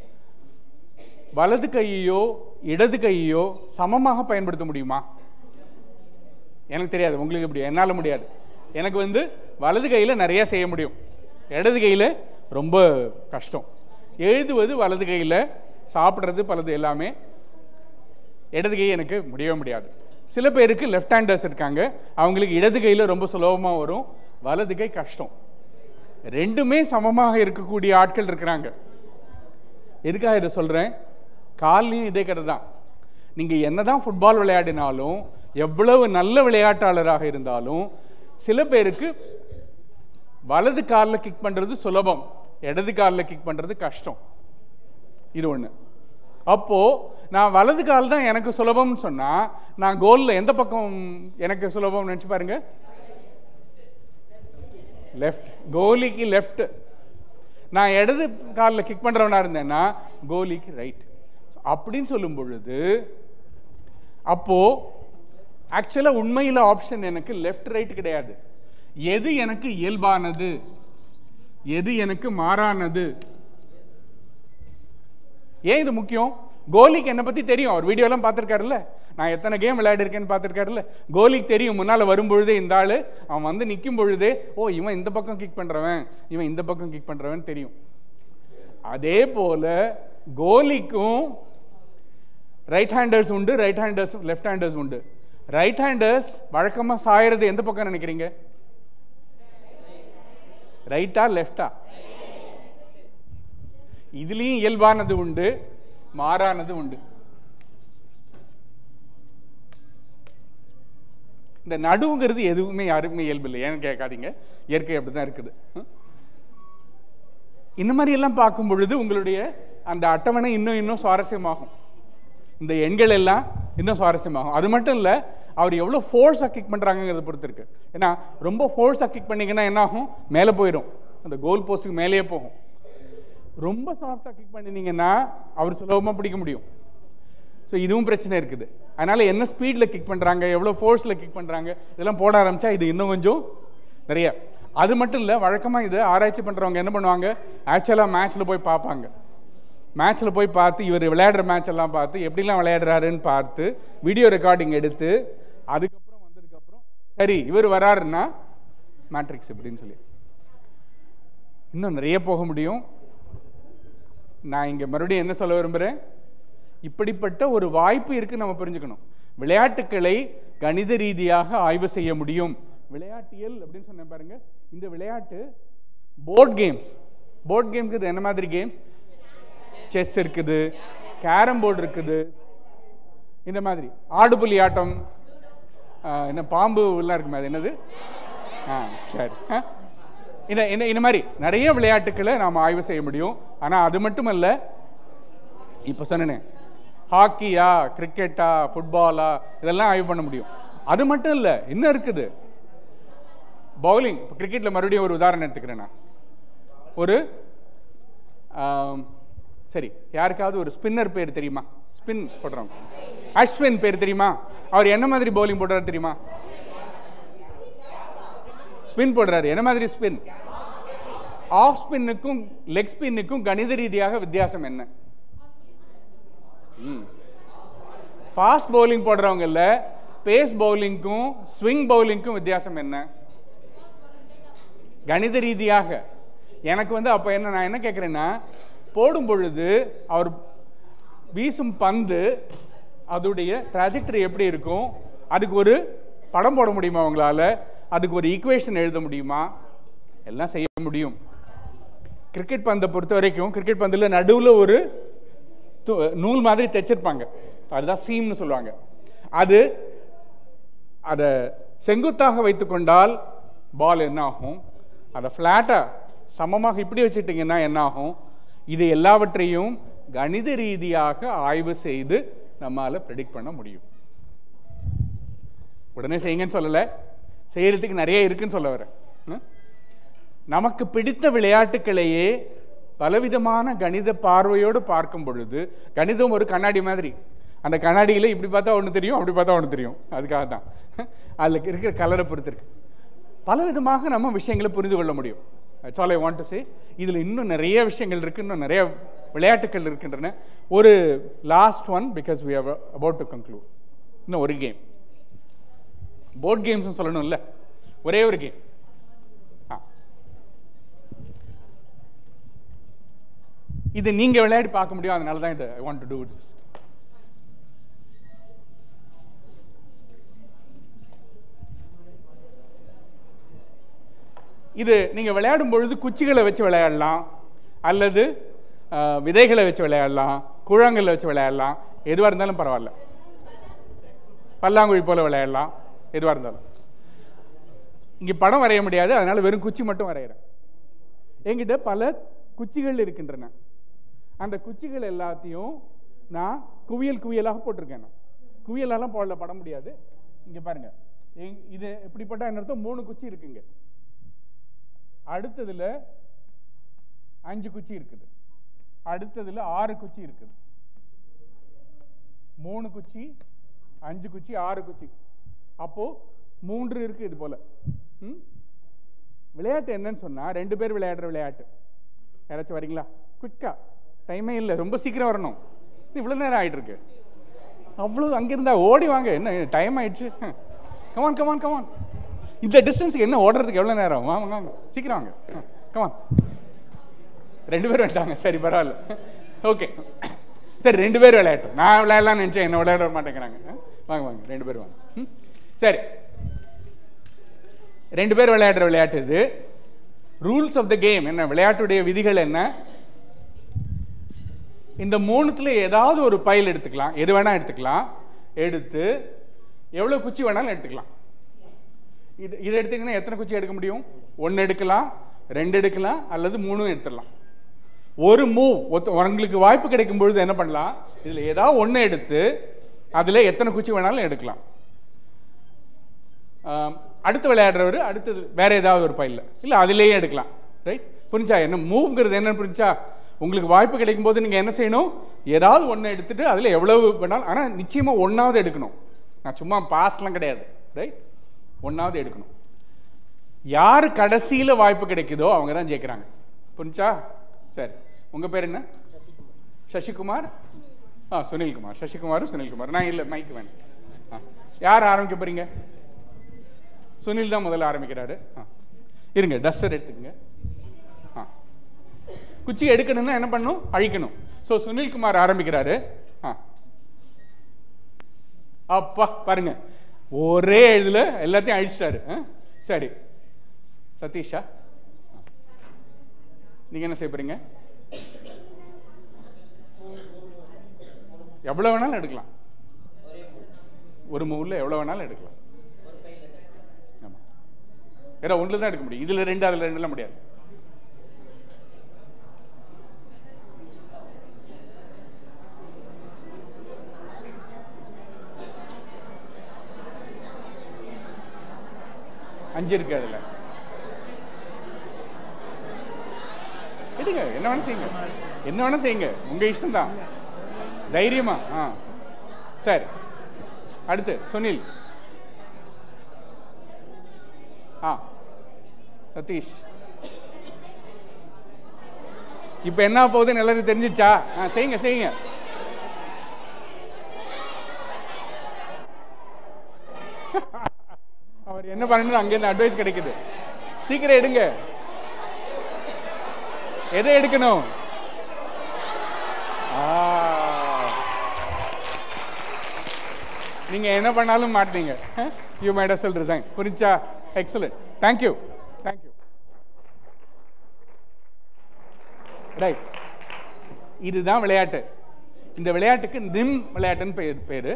வலது கையையோ இடது கையையோ சமமாக பயன்படுத்த முடியுமா எனக்கு தெரியாது உங்களுக்கு எப்படி என்னால் முடியாது எனக்கு வந்து வலது கையில் நிறைய செய்ய முடியும் இடது கையில் ரொம்ப கஷ்டம் எழுதுவது வலது கையில் சாப்பிட்றது பலது எல்லாமே இடது கை எனக்கு முடியவே முடியாது சில பேருக்கு லெஃப்ட் ஹேண்டர்ஸ் இருக்காங்க அவங்களுக்கு இடது கையில் ரொம்ப சுலபமாக வரும் வலது கை கஷ்டம் ரெண்டுமே சமமாக இருக்கக்கூடிய ஆட்கள் இருக்கிறாங்க எதுக்காக இதை சொல்கிறேன் கால்லையும் இதே கதை தான் நீங்கள் என்னதான் ஃபுட்பால் விளையாடினாலும் எவ்வளவு நல்ல விளையாட்டாளராக இருந்தாலும் சில பேருக்கு வலது காலில் கிக் பண்ணுறது சுலபம் இடது காலில் கிக் பண்ணுறது கஷ்டம் இது ஒன்று அப்போ நான் வலது கால் தான் எனக்கு சுலபம்னு சொன்னா நான் கோல்ல எந்த பக்கம் எனக்கு சுலபம் நினைச்சு பாருங்க லெஃப்ட் கோலிக்கு லெஃப்ட் நான் இடது காலில் கிக் பண்றவனா இருந்தேன்னா கோலிக்கு ரைட் அப்படின்னு சொல்லும் பொழுது அப்போ ஆக்சுவலா உண்மையில ஆப்ஷன் எனக்கு லெஃப்ட் ரைட் கிடையாது எது எனக்கு இயல்பானது எது எனக்கு மாறானது ஏன் இது முக்கியம் கோலிக்கு என்னை பற்றி தெரியும் அவர் வீடியோலாம் பார்த்துருக்காருல்ல நான் எத்தனை கேம் விளையாடிருக்கேன்னு பார்த்துருக்காருல்ல கோலிக்கு தெரியும் முன்னால் வரும்பொழுதே இந்த ஆள் அவன் வந்து நிற்கும் பொழுதே ஓ இவன் இந்த பக்கம் கிக் பண்ணுறவன் இவன் இந்த பக்கம் கிக் பண்ணுறவன் தெரியும் அதே போல கோலிக்கும் ரைட் ஹேண்டர்ஸ் உண்டு ரைட் ஹேண்டர்ஸ் லெஃப்ட் ஹேண்டர்ஸ் உண்டு ரைட் ஹேண்டர்ஸ் வழக்கமாக சாயறது எந்த பக்கம் நினைக்கிறீங்க ரைட்டா லெஃப்டா இதுலேயும் இயல்பானது உண்டு மாறானது உண்டு இந்த நடுவுங்கிறது எதுவுமே யாருக்குமே இயல்பு இல்லை ஏன்னு கேட்காதீங்க இயற்கை அப்படிதான் இருக்குது ம்? இந்த மாதிரி எல்லாம் பார்க்கும் பொழுது உங்களுடைய அந்த அட்டவணை இன்னும் இன்னும் சுவாரஸ்யமாகும் இந்த எண்கள் எல்லாம் இன்னும் சுவாரஸ்யமாகும் அது மட்டும் இல்லை அவர் எவ்வளோ ஃபோர்ஸாக கிக் பண்ணுறாங்கிறத பொறுத்து இருக்கு ஏன்னா ரொம்ப ஃபோர்ஸாக கிக் பண்ணீங்கன்னா என்ன ஆகும் மேலே போயிடும் அந்த கோல் போஸ்ட்டுக்கு மேலேயே போகும் ரொம்ப சாஃப்டாக கிக் பண்ணினீங்கன்னா அவர் சுலபமாக பிடிக்க முடியும் ஸோ இதுவும் பிரச்சனை இருக்குது அதனால் என்ன ஸ்பீடில் கிக் பண்ணுறாங்க எவ்வளோ ஃபோர்ஸில் கிக் பண்ணுறாங்க இதெல்லாம் போட ஆரம்பித்தா இது இன்னும் கொஞ்சம் நிறைய அது மட்டும் இல்லை வழக்கமாக இது ஆராய்ச்சி பண்ணுறவங்க என்ன பண்ணுவாங்க ஆக்சுவலாக மேட்ச்சில் போய் பார்ப்பாங்க மேட்ச்சில் போய் பார்த்து இவர் விளையாடுற மேட்ச் எல்லாம் பார்த்து எப்படிலாம் விளையாடுறாருன்னு பார்த்து வீடியோ ரெக்கார்டிங் எடுத்து அதுக்கப்புறம் வந்ததுக்கப்புறம் சரி இவர் வராருன்னா மேட்ரிக்ஸ் இப்படின்னு சொல்லி இன்னும் நிறைய போக முடியும் நான் இங்கே மறுபடியும் என்ன சொல்ல விரும்புகிறேன் இப்படிப்பட்ட ஒரு வாய்ப்பு இருக்கு நம்ம புரிஞ்சுக்கணும் விளையாட்டுக்களை கணித ரீதியாக ஆய்வு செய்ய முடியும் விளையாட்டியல் அப்படின்னு சொன்னேன் பாருங்க இந்த விளையாட்டு போர்ட் கேம்ஸ் போர்ட் கேம்ஸ் என்ன மாதிரி கேம்ஸ் செஸ் இருக்குது கேரம் போர்டு இருக்குது இந்த மாதிரி ஆடுபுலி ஆட்டம் ஆஹ், என்ன பாம்பு எல்லாம் இருக்குமே அது என்னது ஆ சரி ஆ? இந்த இந்த இந்த மாதிரி நிறைய விளையாட்டுக்களை நாம் ஆய்வு செய்ய முடியும் ஆனால் அது மட்டுமல்ல இப்போ சொன்னேனே ஹாக்கியா கிரிக்கெட்டா ஃபுட்பாலா இதெல்லாம் ஆய்வு பண்ண முடியும் அது மட்டும் இல்லை இன்னும் இருக்குது பவுலிங் இப்போ கிரிக்கெட்டில் மறுபடியும் ஒரு உதாரணம் எடுத்துக்கிறேன் நான் ஒரு ஆம், சரி யாருக்காவது ஒரு ஸ்பின்னர் பேர் தெரியுமா ஸ்பின் போடுறவங்க அஸ்வின் பேர் தெரியுமா அவர் என்ன மாதிரி பவுலிங் போடுறாரு தெரியுமா ஸ்பின் போடுறாரு என்ன மாதிரி ஸ்பின் ஆஃப் ஸ்பின்னுக்கும் லெக் ஸ்பின்னுக்கும் கணித ரீதியாக வித்தியாசம் என்ன ஃபாஸ்ட் பவுலிங் போடுறவங்கல்ல பேஸ் பவுலிங்க்கும் ஸ்விங் பவுலிங்க்கும் வித்தியாசம் என்ன கணித ரீதியாக எனக்கு வந்து அப்போ என்ன நான் என்ன கேட்குறேன்னா போடும் பொழுது அவர் வீசும் பந்து அதோடைய ட்ராஜெக்டரி எப்படி இருக்கும் அதுக்கு ஒரு படம் போட முடியுமா அவங்களால அதுக்கு ஒரு ஈக்குவேஷன் எழுத முடியுமா எல்லாம் செய்ய முடியும் கிரிக்கெட் பந்தை பொறுத்த வரைக்கும் கிரிக்கெட் பந்தில் நடுவில் ஒரு து- நூல் மாதிரி தைச்சிருப்பாங்க அதுதான் சீம்னு சொல்லுவாங்க அது அதை செங்குத்தாக வைத்துக்கொண்டால் பால் என்ன ஆகும் அதை ஃப்ளாட்டாக சமமாக இப்படி வச்சுட்டிங்கன்னா என்ன ஆகும் இது எல்லாவற்றையும் கணித ரீதியாக ஆய்வு செய்து நம்மால் ப்ரெடிக்ட் பண்ண முடியும் உடனே செய்யுங்கன்னு சொல்லலை செய்யறதுக்கு நிறைய இருக்குன்னு சொல்ல வரேன் ம்? நமக்கு பிடித்த விளையாட்டுக்களையே பலவிதமான கணித பார்வையோடு பார்க்கும் பொழுது கணிதம் ஒரு கண்ணாடி மாதிரி அந்த கண்ணாடியில் இப்படி பார்த்தா ஒன்று தெரியும் அப்படி பார்த்தா ஒன்று தெரியும் அதுக்காக தான் அதில் இருக்கிற கலரை பொறுத்து இருக்கு பலவிதமாக நம்ம விஷயங்களை புரிந்து கொள்ள முடியும் That's all I want to say இதில் இன்னும் நிறைய விஷயங்கள் இருக்கு இன்னும் நிறைய விளையாட்டுகள் இருக்கின்றன ஒரு last one because we are about to conclude இன்னும் ஒரு கேம் போர்ட் கேம்ஸ் சொல்லணும்ல ஒரே ஒரு கேம் ஆ இது நீங்க விளையாடி பார்க்க முடியும் அதனால தான் இது I want to do this இது நீங்க விளையாடும் பொழுது குச்சிகளை வச்சு விளையாடலாம் அல்லது அஹ், விதைகளை வச்சு விளையாடலாம் குழாங்கல்ல வச்சு விளையாடலாம் எதுவாக இருந்தாலும் பரவாயில்ல பல்லாங்குழி போல விளையாடலாம் எதுவாக இருந்தாலும் இங்கே படம் வரைய முடியாது அதனால வெறும் குச்சி மட்டும் வரைகிறேன் என்கிட்ட பல குச்சிகள் இருக்கின்றன அந்த குச்சிகள் எல்லாத்தையும் நான் குவியல் குவியலாக போட்டிருக்கேன் நான் குவியலெல்லாம் போடல பட முடியாது இங்கே பாருங்க எங் இது எப்படிப்பட்ட என்ன அர்த்தம் மூணு குச்சி இருக்குங்க அடுத்ததுல அஞ்சு குச்சி இருக்குது அடுத்ததுல ஆறு குச்சி இருக்குது மூணு குச்சி அஞ்சு குச்சி ஆறு குச்சி அப்போ மூன்று இருக்கு இது போல ம்? விளையாட்டு என்னன்னு சொன்னா ரெண்டு பேர் விளையாடுற விளையாட்டு யாராச்சும் வரீங்களா குயிக்கா டைமே இல்லை ரொம்ப சீக்கிரம் வரணும் இவ்வளோ நேரம் ஆயிட்டு இருக்கு அவ்வளோ அங்கிருந்தா ஓடி வாங்க என்ன டைம் ஆயிடுச்சு கமான் கமான் கமான் இந்த டிஸ்டன்ஸுக்கு என்ன ஓடுறதுக்கு எவ்வளோ நேரம் வாங்க வாங்க சீக்கிரம் வாங்க கமான் ரெண்டு பேரும் வந்துட்டாங்க சரி பரவாயில்ல ஓகே சரி ரெண்டு பேர் விளையாட்டும் நான் விளையாடலாம்னு நினச்சேன் என்ன விளையாட விட மாட்டேங்கிறாங்க ஆ? வாங்க வாங்க ரெண்டு பேரும் வாங்க ம்? சரி ரெண்டு பேர் விளையாடுற விளையாட்டு இது ரூல்ஸ் ஆஃப் த கேம் என்ன விளையாட்டுடைய விதிகள் என்ன இந்த மூணுத்துல ஏதாவது ஒரு பைல் எடுத்துக்கலாம் எது வேணா எடுத்துக்கலாம் எடுத்து எவ்வளோ குச்சி வேணாலும் எடுத்துக்கலாம் இது இதை எடுத்தீங்கன்னா எத்தனை குச்சி எடுக்க முடியும் ஒன்று எடுக்கலாம் ரெண்டு எடுக்கலாம் அல்லது மூணும் எடுத்துடலாம் ஒரு மூவ் ஒத்த உங்களுக்கு வாய்ப்பு கிடைக்கும் பொழுது என்ன பண்ணலாம் இதில் ஏதாவது ஒன்று எடுத்து அதில் எத்தனை குச்சி வேணாலும் எடுக்கலாம் ஆம், அடுத்து விளையாடுறவர் அடுத்தது வேற ஏதாவது ஒரு பையில் இல்லை அதிலேயே எடுக்கலாம் ரைட் புரிஞ்சா என்ன மூவ்ங்கிறது என்னன்னு புரிஞ்சா உங்களுக்கு வாய்ப்பு கிடைக்கும் போது நீங்கள் என்ன செய்யணும் ஏதாவது ஒன்று எடுத்துட்டு அதில் எவ்வளவு வேணாலும் ஆனால் நிச்சயமாக ஒன்றாவது எடுக்கணும் நான் சும்மா பாஸ்லாம் கிடையாது ரைட் ஒன்றாவது எடுக்கணும் யார் கடைசியில் வாய்ப்பு கிடைக்குதோ அவங்க தான் ஜெயிக்கிறாங்க புரிஞ்சா சரி உங்கள் பேர் என்ன சசிகுமார் ஆ சுனில்குமார் சசிகுமார் சுனில்குமார் நான் இல்லை மைக்கு வேணும் ஆ யார் ஆரம்பிக்க போறீங்க சுனில் தான் முதல்ல ஆரம்பிக்கிறாரு ஆ இருங்க டஸ்டர் எடுத்துக்கங்க ஆ குச்சி எடுக்கணும்னா என்ன பண்ணணும் அழிக்கணும் ஸோ சுனில்குமார் ஆரம்பிக்கிறாரு ஆ அப்பா பாருங்க ஒரே இதுல எல்லாத்தையும் அழிச்சிட்டாரு ஆ? சரி சதீஷா நீங்க என்ன செய்ய போறீங்க எவ்வளவு வேணாலும் எடுக்கலாம் ஒரு மூவ்ல எவ்வளவு வேணாலும் எடுக்கலாம் ஆமா வேற ஒன்றுல தான் எடுக்க முடியும் இதுல ரெண்டு அதுல ரெண்டுலாம் முடியாது அஞ்சு இருக்கு அதுல எடுங்க என்ன வேணா செய்யுங்க என்ன வேணா செய்யுங்க உங்க இஷ்டம் தான் தைரியமா ஆ சரி அடுத்து சுனில் ஆ சதீஷ் இப்போ என்ன போகுதுன்னு எல்லாரும் தெரிஞ்சிச்சா ஆ செய்யுங்க செய்யுங்க அவர் என்ன பண்ணணும் அங்கேருந்து அட்வைஸ் கிடைக்குது சீக்கிரம் எடுங்க எதை எடுக்கணும் ஆ. நீங்க என்ன பண்ணாலும் மாட்டீங்க யூ மைட் அஸ் ரிசைன் புரிஞ்சா எக்ஸலன்ட் தேங்க்யூ தேங்க்யூ ரைட் இதுதான் விளையாட்டு இந்த விளையாட்டுக்கு நிம் விளையாட்டுன்னு பேர் பேரு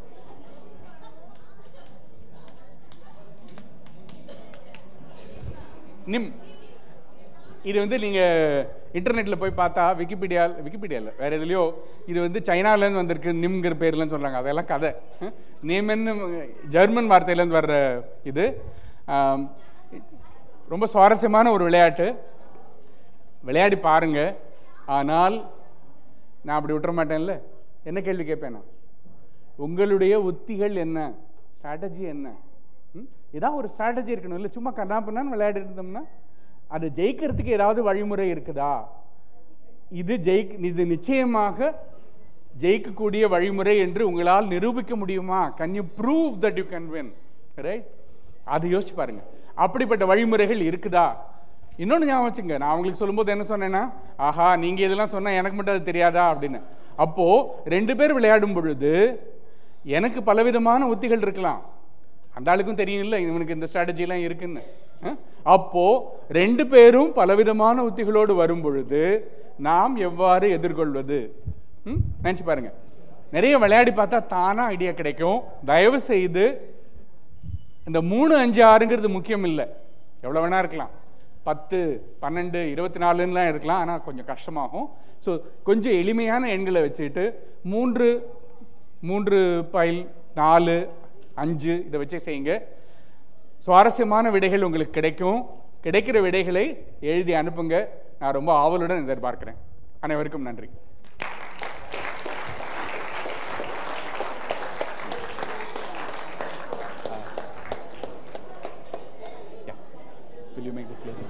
நிம் இது வந்து நீங்கள் இன்டர்நெட்டில் போய் பார்த்தா விக்கிபீடியா விக்கிபீடியாவில் வேறு எதுலையோ இது வந்து சைனாலேருந்து வந்திருக்கு நிம்ங்கிற பேர்லன்னு சொல்கிறாங்க அதெல்லாம் கதை நேமன்னு ஜெர்மன் வார்த்தையிலேருந்து வர்ற இது ஆம், ரொம்ப சுவாரஸ்யமான ஒரு விளையாட்டு விளையாடி பாருங்க ஆனால் நான் அப்படி விட்டுற மாட்டேன்ல என்ன கேள்வி கேட்பேன் நான் உங்களுடைய உத்திகள் என்ன ஸ்ட்ராட்டஜி என்ன ம்? ஏதாவது ஒரு ஸ்ட்ராட்டஜி இருக்கணும் இல்லை சும்மா கண்ணாப்பண்ணான்னு விளையாடி இருந்தோம்னா அது ஜெயிக்கிறதுக்கு ஏதாவது வழிமுறை இருக்குதா இது ஜெயிக் இது நிச்சயமாக ஜெயிக்கக்கூடிய வழிமுறை என்று உங்களால் நிரூபிக்க முடியுமா can you prove that you can win right அது யோசிச்சு பாருங்க அப்படிப்பட்ட வழிமுறைகள் இருக்குதா இன்னொன்று ஞாபகம் வச்சுங்க நான் அவங்களுக்கு சொல்லும்போது என்ன சொன்னேன்னா ஆஹா நீங்க இதெல்லாம் சொன்னா எனக்கு மட்டும் அது தெரியாதா அப்படின்னு அப்போ ரெண்டு பேர் விளையாடும் பொழுது எனக்கு பலவிதமான உத்திகள் இருக்கலாம் அந்த ஆளுக்கும் தெரியும் இல்லை இவனுக்கு இந்த ஸ்ட்ராட்டஜிலாம் இருக்குன்னு அஹ்? அப்போ ரெண்டு பேரும் பலவிதமான உத்திகளோடு வரும் பொழுது நாம் எவ்வாறு எதிர்கொள்வது ம்? நினைச்சு பாருங்க நிறைய விளையாடி பார்த்தா தானா ஐடியா கிடைக்கும் தயவு செய்து இந்த மூணு அஞ்சு ஆறுங்கிறது முக்கியம் இல்லை எவ்வளோ வேணா இருக்கலாம் பத்து பன்னெண்டு இருபத்தி நாலுலாம் இருக்கலாம் ஆனால் கொஞ்சம் கஷ்டமாகும் ஸோ கொஞ்சம் எளிமையான எண்களை வச்சுட்டு மூன்று மூன்று பைல் நாலு அஞ்சு இதை வச்சே செய்யுங்க சுவாரஸ்யமான விடைகள் உங்களுக்கு கிடைக்கும் கிடைக்கிற விடைகளை எழுதி அனுப்புங்க நான் ரொம்ப ஆவலுடன் எதிர்பார்க்கிறேன் அனைவருக்கும் நன்றி Yeah. Will you make the closing?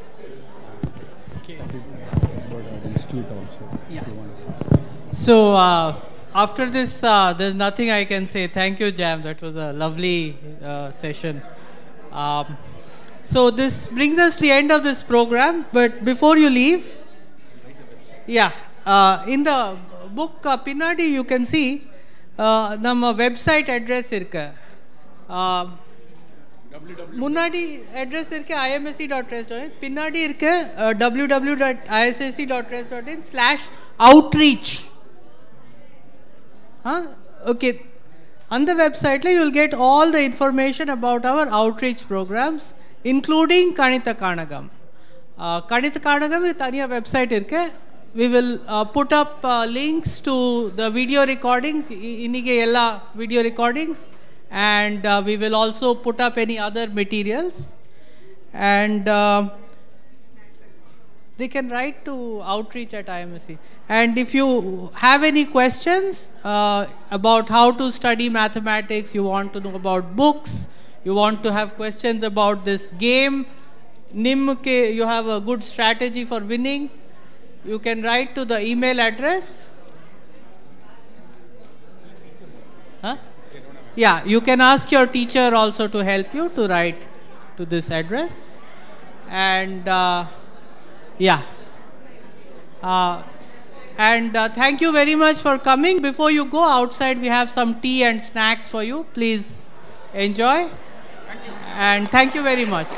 So uh, after this, uh, there's nothing I can say. Thank you, Jam. That was a lovely uh, session. Um, so this brings us to the end of this program. But before you leave, yeah, uh, in the book uh, Pinadi, you can see uh, நம்ம website address இருக்கு uh, முன்னாடி address இருக்கு IMSc dot res dot பின்னாடி இருக்கு W W dot ISSC dot res dot in slash outreach okay அந்த வெப்சைட்டில் you will get all the information about our outreach programmes including கணித காணகம் கணித காணகம் தனியாக வெப்சைட் இருக்கு we will uh, put up uh, links to the video recordings இ- இன்னைக்கு எல்லா video recordings and uh, we will also put up any other materials and uh, they can write to outreach at IMSC. And if you have any questions uh, about how to study mathematics, you want to know about books, you want to have questions about this game, NIM, ke, you have a good strategy for winning, you can write to the email address. Huh? Yeah, you can ask your teacher also to help you to write to this address. And uh, yeah. Uh, and uh, thank you very much for coming. Before you go outside, we have some tea and snacks for you. Please enjoy. And thank you very much.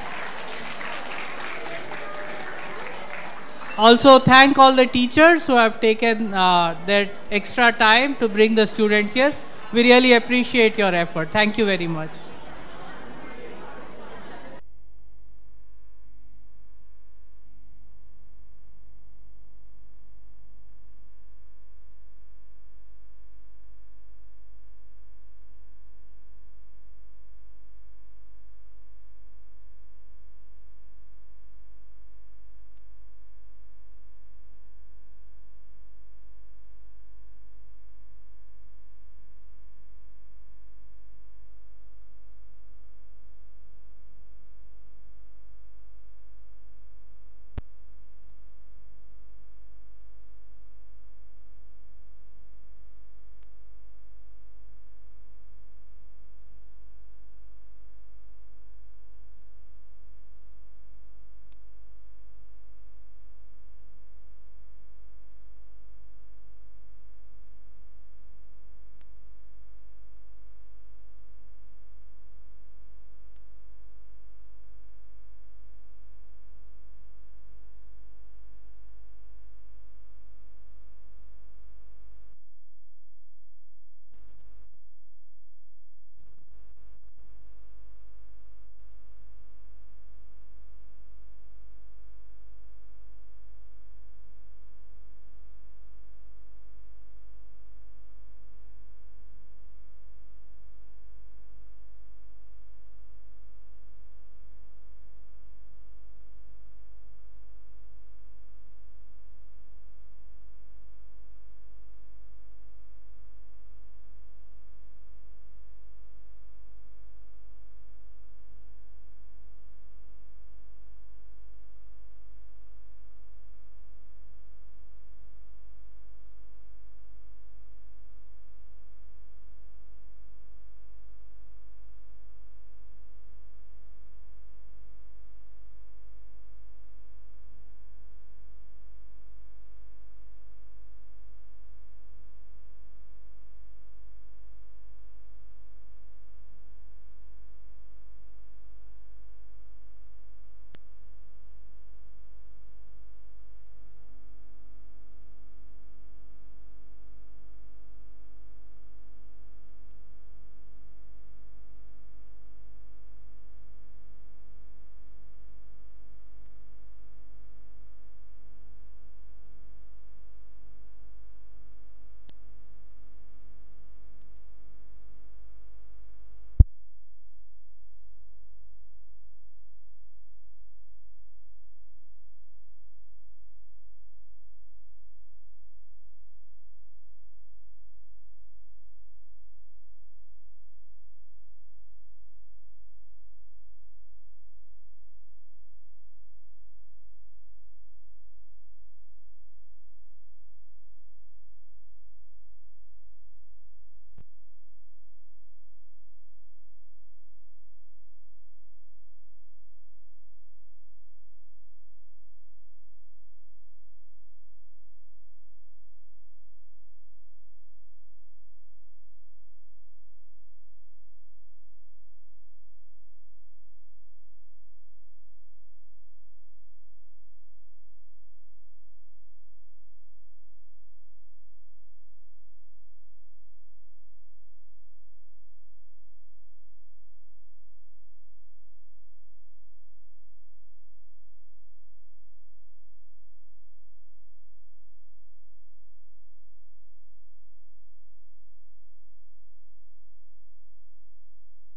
Also, thank all the teachers who have taken uh, their extra time to bring the students here. We really appreciate your effort. Thank you very much.